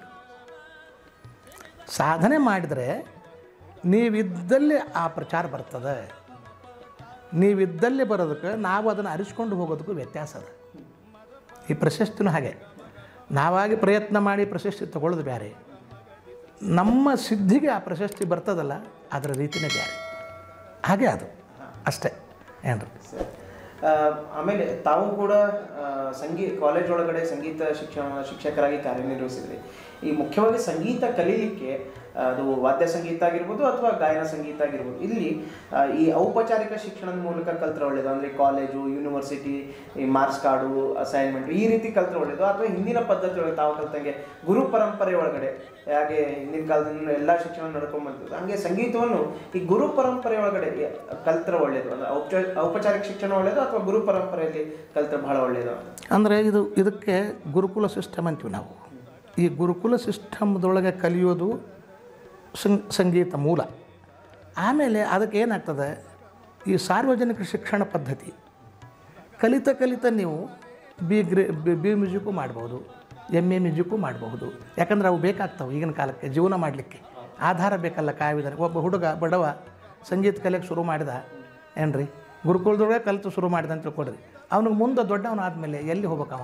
ಸಾಧನೆ ಮಾಡಿದರೆ ನೀವಿದ್ದಲ್ಲಿ ಆ ಪ್ರಚಾರ ಬರ್ತದೆ ನೀವಿದ್ದಲ್ಲಿ ಬರೋದಕ್ಕೆ ನಾವು ಅದನ್ನು ಅರಿಸ್ಕೊಂಡು ಹೋಗೋದಕ್ಕೂ ವ್ಯತ್ಯಾಸ ಅದ ಈ ಪ್ರಶಸ್ತಿನೂ ಹಾಗೆ ನಾವಾಗಿ ಪ್ರಯತ್ನ ಮಾಡಿ ಪ್ರಶಸ್ತಿ ತಗೊಳ್ಳೋದು ಬೇರೆ ನಮ್ಮ ಸಿದ್ಧಿಗೆ ಆ ಪ್ರಶಸ್ತಿ ಬರ್ತದಲ್ಲ ಅದರ ರೀತಿನೇ ಬೇರೆ ಹಾಗೆ ಅದು ಅಷ್ಟೇ ಏನ್ರಿ ಆ, ಆಮೇಲೆ ತಾವು ಕೂಡ ಆ, ಸಂಗೀ ಕಾಲೇಜ್ ಒಳಗಡೆ ಸಂಗೀತ ಶಿಕ್ಷಣ ಶಿಕ್ಷಕರಾಗಿ ಕಾರ್ಯನಿರ್ವಹಿಸಿದ್ರಿ ಈ ಮುಖ್ಯವಾಗಿ ಸಂಗೀತ ಕಲೀಲಿಕ್ಕೆ ಆ, ಅದು ವಾದ್ಯ ಸಂಗೀತ ಆಗಿರ್ಬೋದು ಅಥವಾ ಗಾಯನ ಸಂಗೀತ ಆಗಿರ್ಬೋದು ಇಲ್ಲಿ ಆ, ಈ ಔಪಚಾರಿಕ ಶಿಕ್ಷಣದ ಮೂಲಕ ಕಲ್ತ್ರೆ ಒಳ್ಳೇದು ಅಂದರೆ ಕಾಲೇಜು ಯೂನಿವರ್ಸಿಟಿ ಈ ಮಾರ್ಕ್ಸ್ ಕಾರ್ಡು ಅಸೈನ್ಮೆಂಟ್ ಈ ರೀತಿ ಕಲ್ತ್ರೆ ಒಳ್ಳೇದು ಅಥವಾ ಹಿಂದಿನ ಪದ್ಧತಿ ಒಳಗೆ ತಾವು ಕಲ್ತಂಗೆ ಗುರು ಪರಂಪರೆ ಒಳಗಡೆ ಹಾಗೆ ಹಿಂದಿನ ಕಾಲದಿಂದ ಎಲ್ಲ ಶಿಕ್ಷಣ ನಡ್ಕೊಂಡ್ ಬಂದಿದ್ದು ಹಂಗೆ ಸಂಗೀತವನ್ನು ಈ ಗುರು ಪರಂಪರೆ ಒಳಗಡೆ ಕಲ್ತ್ರೆ ಒಳ್ಳೇದು ಅಂದ್ರೆ ಔಪಚಾರ ಔಪಚಾರಿಕ ಶಿಕ್ಷಣ ಒಳ್ಳೇದು ಅಥವಾ ಗುರು ಪರಂಪರೆಯಲ್ಲಿ ಕಲ್ತ್ರೆ ಬಹಳ ಒಳ್ಳೇದು ಅಂತ ಅಂದರೆ ಇದು ಇದಕ್ಕೆ ಗುರುಕುಲ ಸಿಸ್ಟಮ್ ಅಂತೀವಿ ನಾವು ಈ ಗುರುಕುಲ ಸಿಸ್ಟಮ್ದೊಳಗೆ ಕಲಿಯೋದು ಸಂ- ಸಂಗೀತ ಮೂಲ ಆಮೇಲೆ ಅದಕ್ಕೆ ಏನಾಗ್ತದೆ ಈ ಸಾರ್ವಜನಿಕ ಶಿಕ್ಷಣ ಪದ್ಧತಿ ಕಲಿತ ಕಲಿತ ನೀವು ಬಿ ಗ್ರೇ ಬಿ- ಬಿ ಮ್ಯೂಸಿಕ್ಕು ಮಾಡ್ಬೋದು ಎಮ್ ಎ ಮ್ಯೂಸಿಕ್ಕು ಮಾಡಬಹುದು ಯಾಕಂದ್ರೆ ಅವು ಬೇಕಾಗ್ತವೆ ಈಗಿನ ಕಾಲಕ್ಕೆ ಜೀವನ ಮಾಡಲಿಕ್ಕೆ ಆಧಾರ ಬೇಕಲ್ಲ ಕಾವಿದರೆ ಒಬ್ಬ ಹುಡುಗ ಬಡವ ಸಂಗೀತ ಕಲಿಯಕ್ಕೆ ಶುರು ಮಾಡಿದ ಏನ್ರಿ ಗುರುಕುಲದೊಳಗೆ ಕಲಿತು ಶುರು ಮಾಡಿದ ಅಂತ ತಿಳ್ಕೊಡ್ರಿ ಅವನಿಗೆ ಮುಂದೆ ದೊಡ್ಡವನಾದ್ಮೇಲೆ ಎಲ್ಲಿ ಹೋಗ್ಬೇಕವ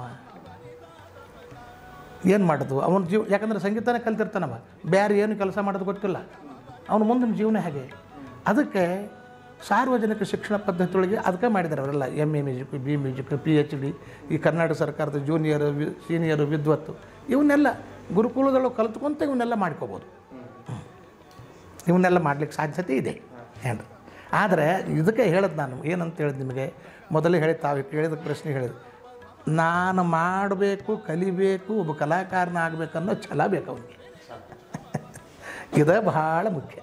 ಏನು ಮಾಡೋದು ಅವನ ಜೀವ ಯಾಕಂದ್ರೆ ಸಂಗೀತನೇ ಕಲ್ತಿರ್ತಾನವ ಬೇರೆ ಏನು ಕೆಲಸ ಮಾಡೋದು ಗೊತ್ತಿಲ್ಲ ಅವನ ಮುಂದಿನ ಜೀವನ ಹೇಗೆ ಅದಕ್ಕೆ ಸಾರ್ವಜನಿಕ ಶಿಕ್ಷಣ ಪದ್ಧತಿಯೊಳಗೆ ಅದಕ್ಕೆ ಮಾಡಿದ್ದಾರೆ ಅವರೆಲ್ಲ M A music B music P H D ಈ ಕರ್ನಾಟಕ ಸರ್ಕಾರದ ಜೂನಿಯರ್ ವಿ ಸೀನಿಯರು ವಿದ್ವತ್ತು ಇವನ್ನೆಲ್ಲ ಗುರುಕುಲದೊಳಗೆ ಕಲ್ತ್ಕೊಂತ ಇವನ್ನೆಲ್ಲ ಮಾಡ್ಕೋಬೋದು ಇವನ್ನೆಲ್ಲ ಮಾಡ್ಲಿಕ್ಕೆ ಸಾಧ್ಯತೆ ಇದೆ ಏನು ಆದರೆ ಇದಕ್ಕೆ ಹೇಳೋದು ನಾನು ಏನಂತ ಹೇಳಿದ್ ನಿಮಗೆ ಮೊದಲೇ ಹೇಳಿ ತಾವು ಕೇಳಿದ ಪ್ರಶ್ನೆ ಹೇಳಿದ್ರು ನಾನು ಮಾಡಬೇಕು ಕಲಿಬೇಕು ಒಬ್ಬ ಕಲಾಕಾರನ ಆಗಬೇಕು ಅನ್ನೋ ಛಲ ಬೇಕು ಅವನಿಗೆ ಇದು ಬಹಳ ಮುಖ್ಯ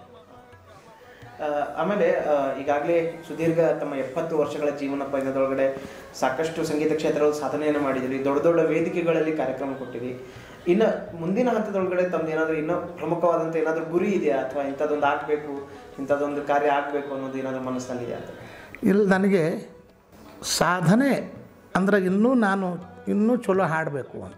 ಆ, ಆಮೇಲೆ ಈಗಾಗಲೇ ಸುದೀರ್ಘ ತಮ್ಮ ಎಪ್ಪತ್ತು ವರ್ಷಗಳ ಜೀವನ ಪಯಣದೊಳಗಡೆ ಸಾಕಷ್ಟು ಸಂಗೀತ ಕ್ಷೇತ್ರದಲ್ಲಿ ಸಾಧನೆಯನ್ನು ಮಾಡಿದಿರಿ ದೊಡ್ಡ ದೊಡ್ಡ ವೇದಿಕೆಗಳಲ್ಲಿ ಕಾರ್ಯಕ್ರಮ ಕೊಟ್ಟಿರಿ ಇನ್ನು ಮುಂದಿನ ಹಂತದೊಳಗಡೆ ತಮ್ದು ಏನಾದರೂ ಇನ್ನೂ ಪ್ರಮುಖವಾದಂಥ ಏನಾದರೂ ಗುರಿ ಇದೆಯಾ ಅಥವಾ ಇಂಥದ್ದೊಂದು ಆಗಬೇಕು ಇಂಥದ್ದೊಂದು ಕಾರ್ಯ ಆಗಬೇಕು ಅನ್ನೋದು ಏನಾದರೂ ಮನಸ್ಸಿನಲ್ಲಿದೆಯಾ ಅಂತ ಇಲ್ಲಿ ನನಗೆ ಸಾಧನೆ ಅಂದ್ರೆ ಇನ್ನೂ ನಾನು ಇನ್ನೂ ಚಲೋ ಹಾಡಬೇಕು ಅಂತ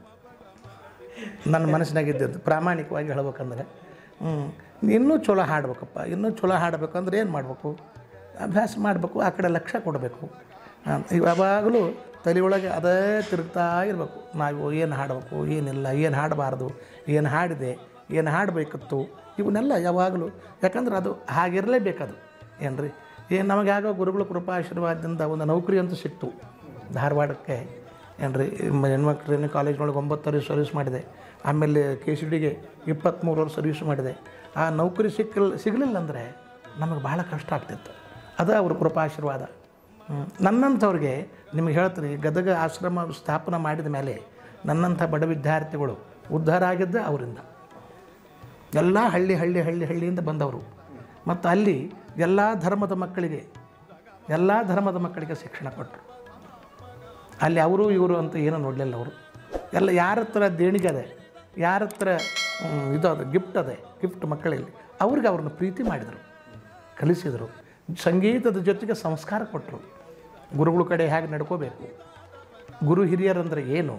ನನ್ನ ಮನಸ್ಸಿನಾಗಿದ್ದದ್ದು ಪ್ರಾಮಾಣಿಕವಾಗಿ ಹೇಳ್ಬೇಕಂದ್ರೆ ಹ್ಞೂ ಇನ್ನೂ ಚಲೋ ಹಾಡ್ಬೇಕಪ್ಪ ಇನ್ನೂ ಚಲೋ ಹಾಡಬೇಕು ಅಂದ್ರೆ ಏನು ಮಾಡಬೇಕು ಅಭ್ಯಾಸ ಮಾಡಬೇಕು ಆ ಕಡೆ ಲಕ್ಷ್ಯ ಕೊಡಬೇಕು ಯಾವಾಗಲೂ ತಲೆಯೊಳಗೆ ಅದೇ ತಿರುಗ್ತಾ ಇರಬೇಕು ನಾವು ಏನು ಹಾಡಬೇಕು ಏನಿಲ್ಲ ಏನು ಹಾಡಬಾರ್ದು ಏನು ಹಾಡಿದೆ ಏನು ಹಾಡಬೇಕಿತ್ತು ಇವನ್ನೆಲ್ಲ ಯಾವಾಗಲೂ ಯಾಕಂದ್ರೆ ಅದು ಹಾಗಿರಲೇಬೇಕದು ಏನ್ರಿ ಏನು ನಮಗೆ ಆಗೋ ಗುರುಗಳ ಕೃಪಾ ಆಶೀರ್ವಾದದಿಂದ ಒಂದು ನೌಕರಿ ಅಂತೂ ಸಿಕ್ತು ಧಾರವಾಡಕ್ಕೆ ಏನ್ರಿ ಮ- ಹೆಣ್ಮಕ್ಳು ಟ್ರೈನಿಂಗ್ ಕಾಲೇಜ್ನೊಳಗೆ ಒಂಬತ್ತು ವರ್ಷ ಸರ್ವಿಸ್ ಮಾಡಿದೆ ಆಮೇಲೆ ಕೆ ಸಿ ಡಿಗೆ ಇಪ್ಪತ್ತ್ಮೂರು ವರ್ಷ ಸರ್ವಿಸ್ ಮಾಡಿದೆ ಆ ನೌಕರಿ ಸಿಕ್ಕಿಲ್ಲ ಸಿಗಲಿಲ್ಲ ಅಂದರೆ ನಮಗೆ ಭಾಳ ಕಷ್ಟ ಆಗ್ತಿತ್ತು ಅದು ಅವ್ರ ಕೃಪಾ ಆಶೀರ್ವಾದ ಹ್ಮ್. ನನ್ನಂಥವ್ರಿಗೆ ನಿಮಗೆ ಹೇಳ್ತೀನಿ ಗದಗ ಆಶ್ರಮ ಸ್ಥಾಪನೆ ಮಾಡಿದ ಮೇಲೆ ನನ್ನಂಥ ಬಡ ವಿದ್ಯಾರ್ಥಿಗಳು ಉದ್ಧಾರ ಆಗಿದ್ದ ಅವರಿಂದ ಎಲ್ಲ ಹಳ್ಳಿ ಹಳ್ಳಿ ಹಳ್ಳಿ ಹಳ್ಳಿಯಿಂದ ಬಂದವರು ಮತ್ತು ಅಲ್ಲಿ ಎಲ್ಲ ಧರ್ಮದ ಮಕ್ಕಳಿಗೆ ಎಲ್ಲ ಧರ್ಮದ ಮಕ್ಕಳಿಗೆ ಶಿಕ್ಷಣ ಕೊಟ್ಟರು ಅಲ್ಲಿ ಅವರು ಇವರು ಅಂತ ಏನೂ ನೋಡಲಿಲ್ಲ ಅವರು ಎಲ್ಲ ಯಾರ ಹತ್ರ ದೇಣಿಗೆ ಅದೆ ಯಾರ ಹತ್ರ ಹ್ಮ್, ಇದು ಅದು ಗಿಫ್ಟ್ ಅದೆ ಗಿಫ್ಟ್ ಮಕ್ಕಳಲ್ಲಿ ಅವ್ರಿಗೆ ಅವ್ರನ್ನ ಪ್ರೀತಿ ಮಾಡಿದರು ಕಲಿಸಿದರು ಸಂಗೀತದ ಜೊತೆಗೆ ಸಂಸ್ಕಾರ ಕೊಟ್ಟರು ಗುರುಗಳ ಕಡೆ ಹೇಗೆ ನಡ್ಕೋಬೇಕು ಗುರು ಹಿರಿಯರಂದ್ರೆ ಏನು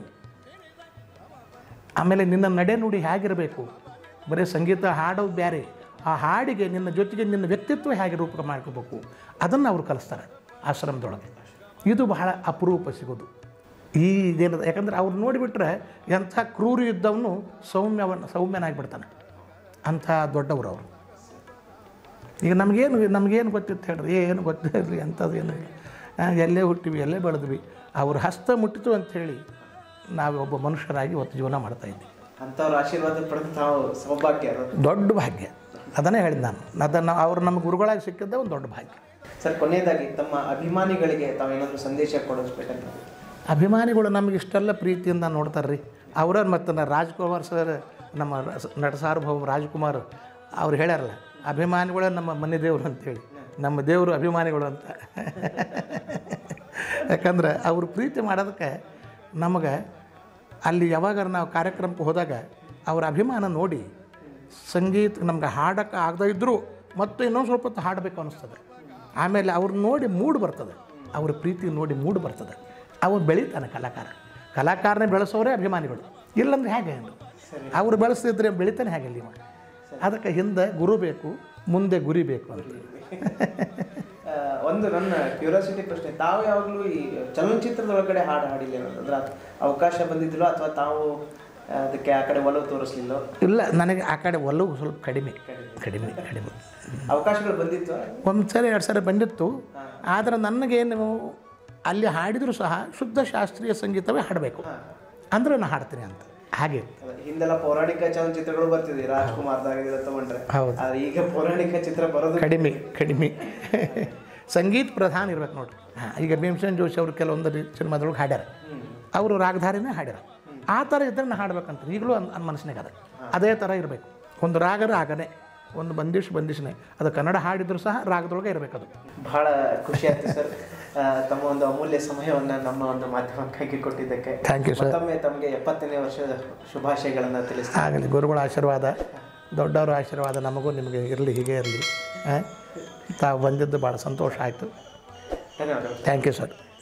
ಆಮೇಲೆ ನಿನ್ನ ನಡೆ ನುಡಿ ಹೇಗಿರಬೇಕು ಬರೀ ಸಂಗೀತ ಹಾಡೋದು ಬೇರೆ ಆ ಹಾಡಿಗೆ ನಿನ್ನ ಜೊತೆಗೆ ನಿನ್ನ ವ್ಯಕ್ತಿತ್ವ ಹೇಗೆ ರೂಪ ಮಾಡ್ಕೋಬೇಕು ಅದನ್ನು ಅವರು ಕಲಿಸ್ತಾರೆ ಆಶ್ರಮದೊಳಗೆ ಇದು ಬಹಳ ಅಪರೂಪ ಸಿಗೋದು ಈ ಇದೇನದ ಯಾಕಂದ್ರೆ ಅವ್ರು ನೋಡಿಬಿಟ್ರೆ ಎಂಥ ಕ್ರೂರ ಯುದ್ಧವನ್ನು ಸೌಮ್ಯವನ್ನು ಸೌಮ್ಯನಾಗಿಬಿಡ್ತಾನೆ ಅಂಥ ದೊಡ್ಡವರು ಅವರು ಈಗ ನಮಗೇನು ನಮಗೇನು ಗೊತ್ತಿತ್ತು ಹೇಳ್ರಿ ಏನು ಗೊತ್ತಿರಲಿ ಅಂಥದ್ದು ಏನು ಇಲ್ಲ ಆ, ಎಲ್ಲೇ ಹುಟ್ಟಿವಿ ಎಲ್ಲೇ ಬೆಳೆದ್ವಿ ಅವ್ರ ಹಸ್ತ ಮುಟ್ಟಿತು ಅಂಥೇಳಿ ನಾವು ಒಬ್ಬ ಮನುಷ್ಯರಾಗಿ ಇವತ್ತು ಜೀವನ ಮಾಡ್ತಾ ಇದ್ದೀವಿ ಅಂಥವ್ರ ಆಶೀರ್ವಾದ ಪಡೆದು ತಾವು ಸೌಭಾಗ್ಯ ಅದು ದೊಡ್ಡ ಭಾಗ್ಯ ಅದನ್ನೇ ಹೇಳಿದ ನಾನು ಅದನ್ನು ಅವ್ರು ನಮ್ಮ ಗುರುಗಳಾಗಿ ಸಿಕ್ಕಿದ್ದೆ ಒಂದು ದೊಡ್ಡ ಭಾಗ್ಯ ಸರ್ ಕೊನೆಯದಾಗಿ ತಮ್ಮ ಅಭಿಮಾನಿಗಳಿಗೆ ತಾವೇನಾದರೂ ಸಂದೇಶ ಕೊಡಿಸ್ಬೇಕಂತ ಅಭಿಮಾನಿಗಳು ನಮಗೆ ಇಷ್ಟೆಲ್ಲ ಪ್ರೀತಿಯಿಂದ ನೋಡ್ತಾರೆ ರೀ ಅವರ ಮತ್ತು ನ- ರಾಜ್ಕುಮಾರ್ ಸರ್ ನಮ್ಮ ರ- ನಟ ಸಾರ್ವಭೌಮ ರಾಜ್ಕುಮಾರ್ ಅವ್ರು ಹೇಳ್ಯಾರಲ್ಲ ಅಭಿಮಾನಿಗಳೇ ನಮ್ಮ ಮನೆ ದೇವರು ಅಂತೇಳಿ ನಮ್ಮ ದೇವರು ಅಭಿಮಾನಿಗಳು ಅಂತ ಯಾಕಂದ್ರೆ ಅವರು ಪ್ರೀತಿ ಮಾಡೋದಕ್ಕೆ ನಮಗೆ ಅಲ್ಲಿ ಯಾವಾಗ ನಾವು ಕಾರ್ಯಕ್ರಮಕ್ಕೆ ಹೋದಾಗ ಅವರ ಅಭಿಮಾನ ನೋಡಿ ಸಂಗೀತ ನಮ್ಗೆ ಹಾಡೋಕ್ಕೆ ಆಗದೇ ಇದ್ದರೂ ಮತ್ತೆ ಇನ್ನೊಂದು ಸ್ವಲ್ಪ ಹೊತ್ತು ಹಾಡಬೇಕು ಅನ್ನಿಸ್ತದೆ ಆಮೇಲೆ ಅವ್ರು ನೋಡಿ ಮೂಡ್ ಬರ್ತದೆ ಅವ್ರ ಪ್ರೀತಿ ನೋಡಿ ಮೂಡ್ ಬರ್ತದೆ ಅವ್ರು ಬೆಳೀತಾನೆ ಕಲಾಕಾರ ಕಲಾಕಾರನೇ ಬೆಳೆಸೋರೇ ಅಭಿಮಾನಿಗಳು ಇಲ್ಲಂದ್ರೆ ಹೇಗೆ ಅವ್ರು ಬೆಳೆಸ್ತಿದ್ರೆ ಬೆಳಿತಾನೆ ಹೇಗೆ ಇವ ಅದಕ್ಕೆ ಹಿಂದೆ ಗುರು ಬೇಕು ಮುಂದೆ ಗುರಿ ಬೇಕು ಅಂತ ಆ, ಒಂದು ನನ್ನ ಕ್ಯೂರಿಯಾಸಿಟಿ ಪ್ರಶ್ನೆ ತಾವು ಯಾವಾಗಲೂ ಈ ಚಲನಚಿತ್ರದ ಒಳಗಡೆ ಹಾಡು ಹಾಡಿಲ್ಲ ಅಂದ್ರೆ ಅದ್- ಅವಕಾಶ ಬಂದಿದ್ದಿಲ್ಲೋ ಅಥವಾ ತಾವು ಆ, ಅದಕ್ಕೆ ಆ ಕಡೆ ಒಲವು ತೋರಿಸ್ಲಿಲ್ಲೋ ಇಲ್ಲ ನನಗೆ ಆ ಕಡೆ ಒಲವು ಸ್ವಲ್ಪ ಕಡಿಮೆ ಕಡಿಮೆ ಕಡಿಮೆ ಅವಕಾಶಗಳು ಬಂದಿತ್ತು ಒಂದು ಸರಿ ಎರಡು ಸರಿ ಬಂದಿತ್ತು ಆದರೆ ನನಗೇನು ಅಲ್ಲಿ ಹಾಡಿದರೂ ಸಹ ಶುದ್ಧ ಶಾಸ್ತ್ರೀಯ ಸಂಗೀತವೇ ಹಾಡಬೇಕು ಅಂದ್ರೆ ನಾನು ಹಾಡ್ತೀನಿ ಅಂತ ಹಾಗೆ ಅಲ್ಲ, ಹಿಂದೆಲ್ಲ ಪೌರಾಣಿಕ ಚಲನಚಿತ್ರಗಳು ಬರ್ತಿದ್ವಿ ರಾಜ್ಕುಮಾರ್ದಾಗ ತಗೊಂಡ್ರೆ ಹೌದು ಆದ್ರೆ ಈಗ ಪೌರಾಣಿಕ ಚಿತ್ರ ಬರೋದು ಕಡಿಮೆ ಕಡಿಮೆ ಸಂಗೀತ ಪ್ರಧಾನ ಇರ್ಬೇಕು ನೋಡ್ರಿ ಹಾಂ ಈಗ ಭೀಮಸೇನ್ ಜೋಶಿ ಅವರು ಕೆಲವೊಂದು ರೀ- ಸಿನಿಮಾದೊಳಗೆ ಹಾಡ್ಯಾರ ಅವರು ರಾಗಧಾರಿನೇ ಹಾಡ್ಯಾರ ಆ ಥರ ಇದ್ದರೆ ನಾನು ಹಾಡ್ಬೇಕಂತ ಈಗಲೂ ಅನ್ ಅನ್ ಮನಸ್ಸಿನಾಗ ಅದ ಅದೇ ಥರ ಇರಬೇಕು ಒಂದು ರಾಗ ರಾಗನೇ ಒಂದು ಬಂದಿಶ್ ಬಂದಿಶ್ನೇ ಅದು ಕನ್ನಡ ಹಾಡಿದ್ರು ಸಹ ರಾಗದೊಳಗೆ ಇರಬೇಕು ಅದು ಬಹಳ ಖುಷಿ ಆಯ್ತು ಸರ್ ಆ, ತಮ್ಮ ಒಂದು ಅಮೂಲ್ಯ ಸಮಯವನ್ನ ನಮ್ಮ ಒಂದು ಮಾಧ್ಯಮಕ್ಕಾಗಿ ಕೊಟ್ಟಿದ್ದಕ್ಕೆ ಥ್ಯಾಂಕ್ ಯು ಸರ್ ಮತ್ತೊಮ್ಮೆ ತಮಗೆ ಎಪ್ಪತ್ತನೇ ವರ್ಷದ ಶುಭಾಶಯಗಳನ್ನ ತಿಳಿಸ್ತೀನಿ ಆಗಲಿ ಗುರುಗಳ ಆಶೀರ್ವಾದ ದೊಡ್ಡವರ ಆಶೀರ್ವಾದ ನಮಗೂ ನಿಮಗೆ ಇರಲಿ ಹೀಗೆ ಇರಲಿ ತಾವು ಬಂದಿದ್ದು ಭಾಳ ಸಂತೋಷ ಆಯಿತು ಧನ್ಯವಾದಗಳು ಥ್ಯಾಂಕ್ ಯು ಸರ್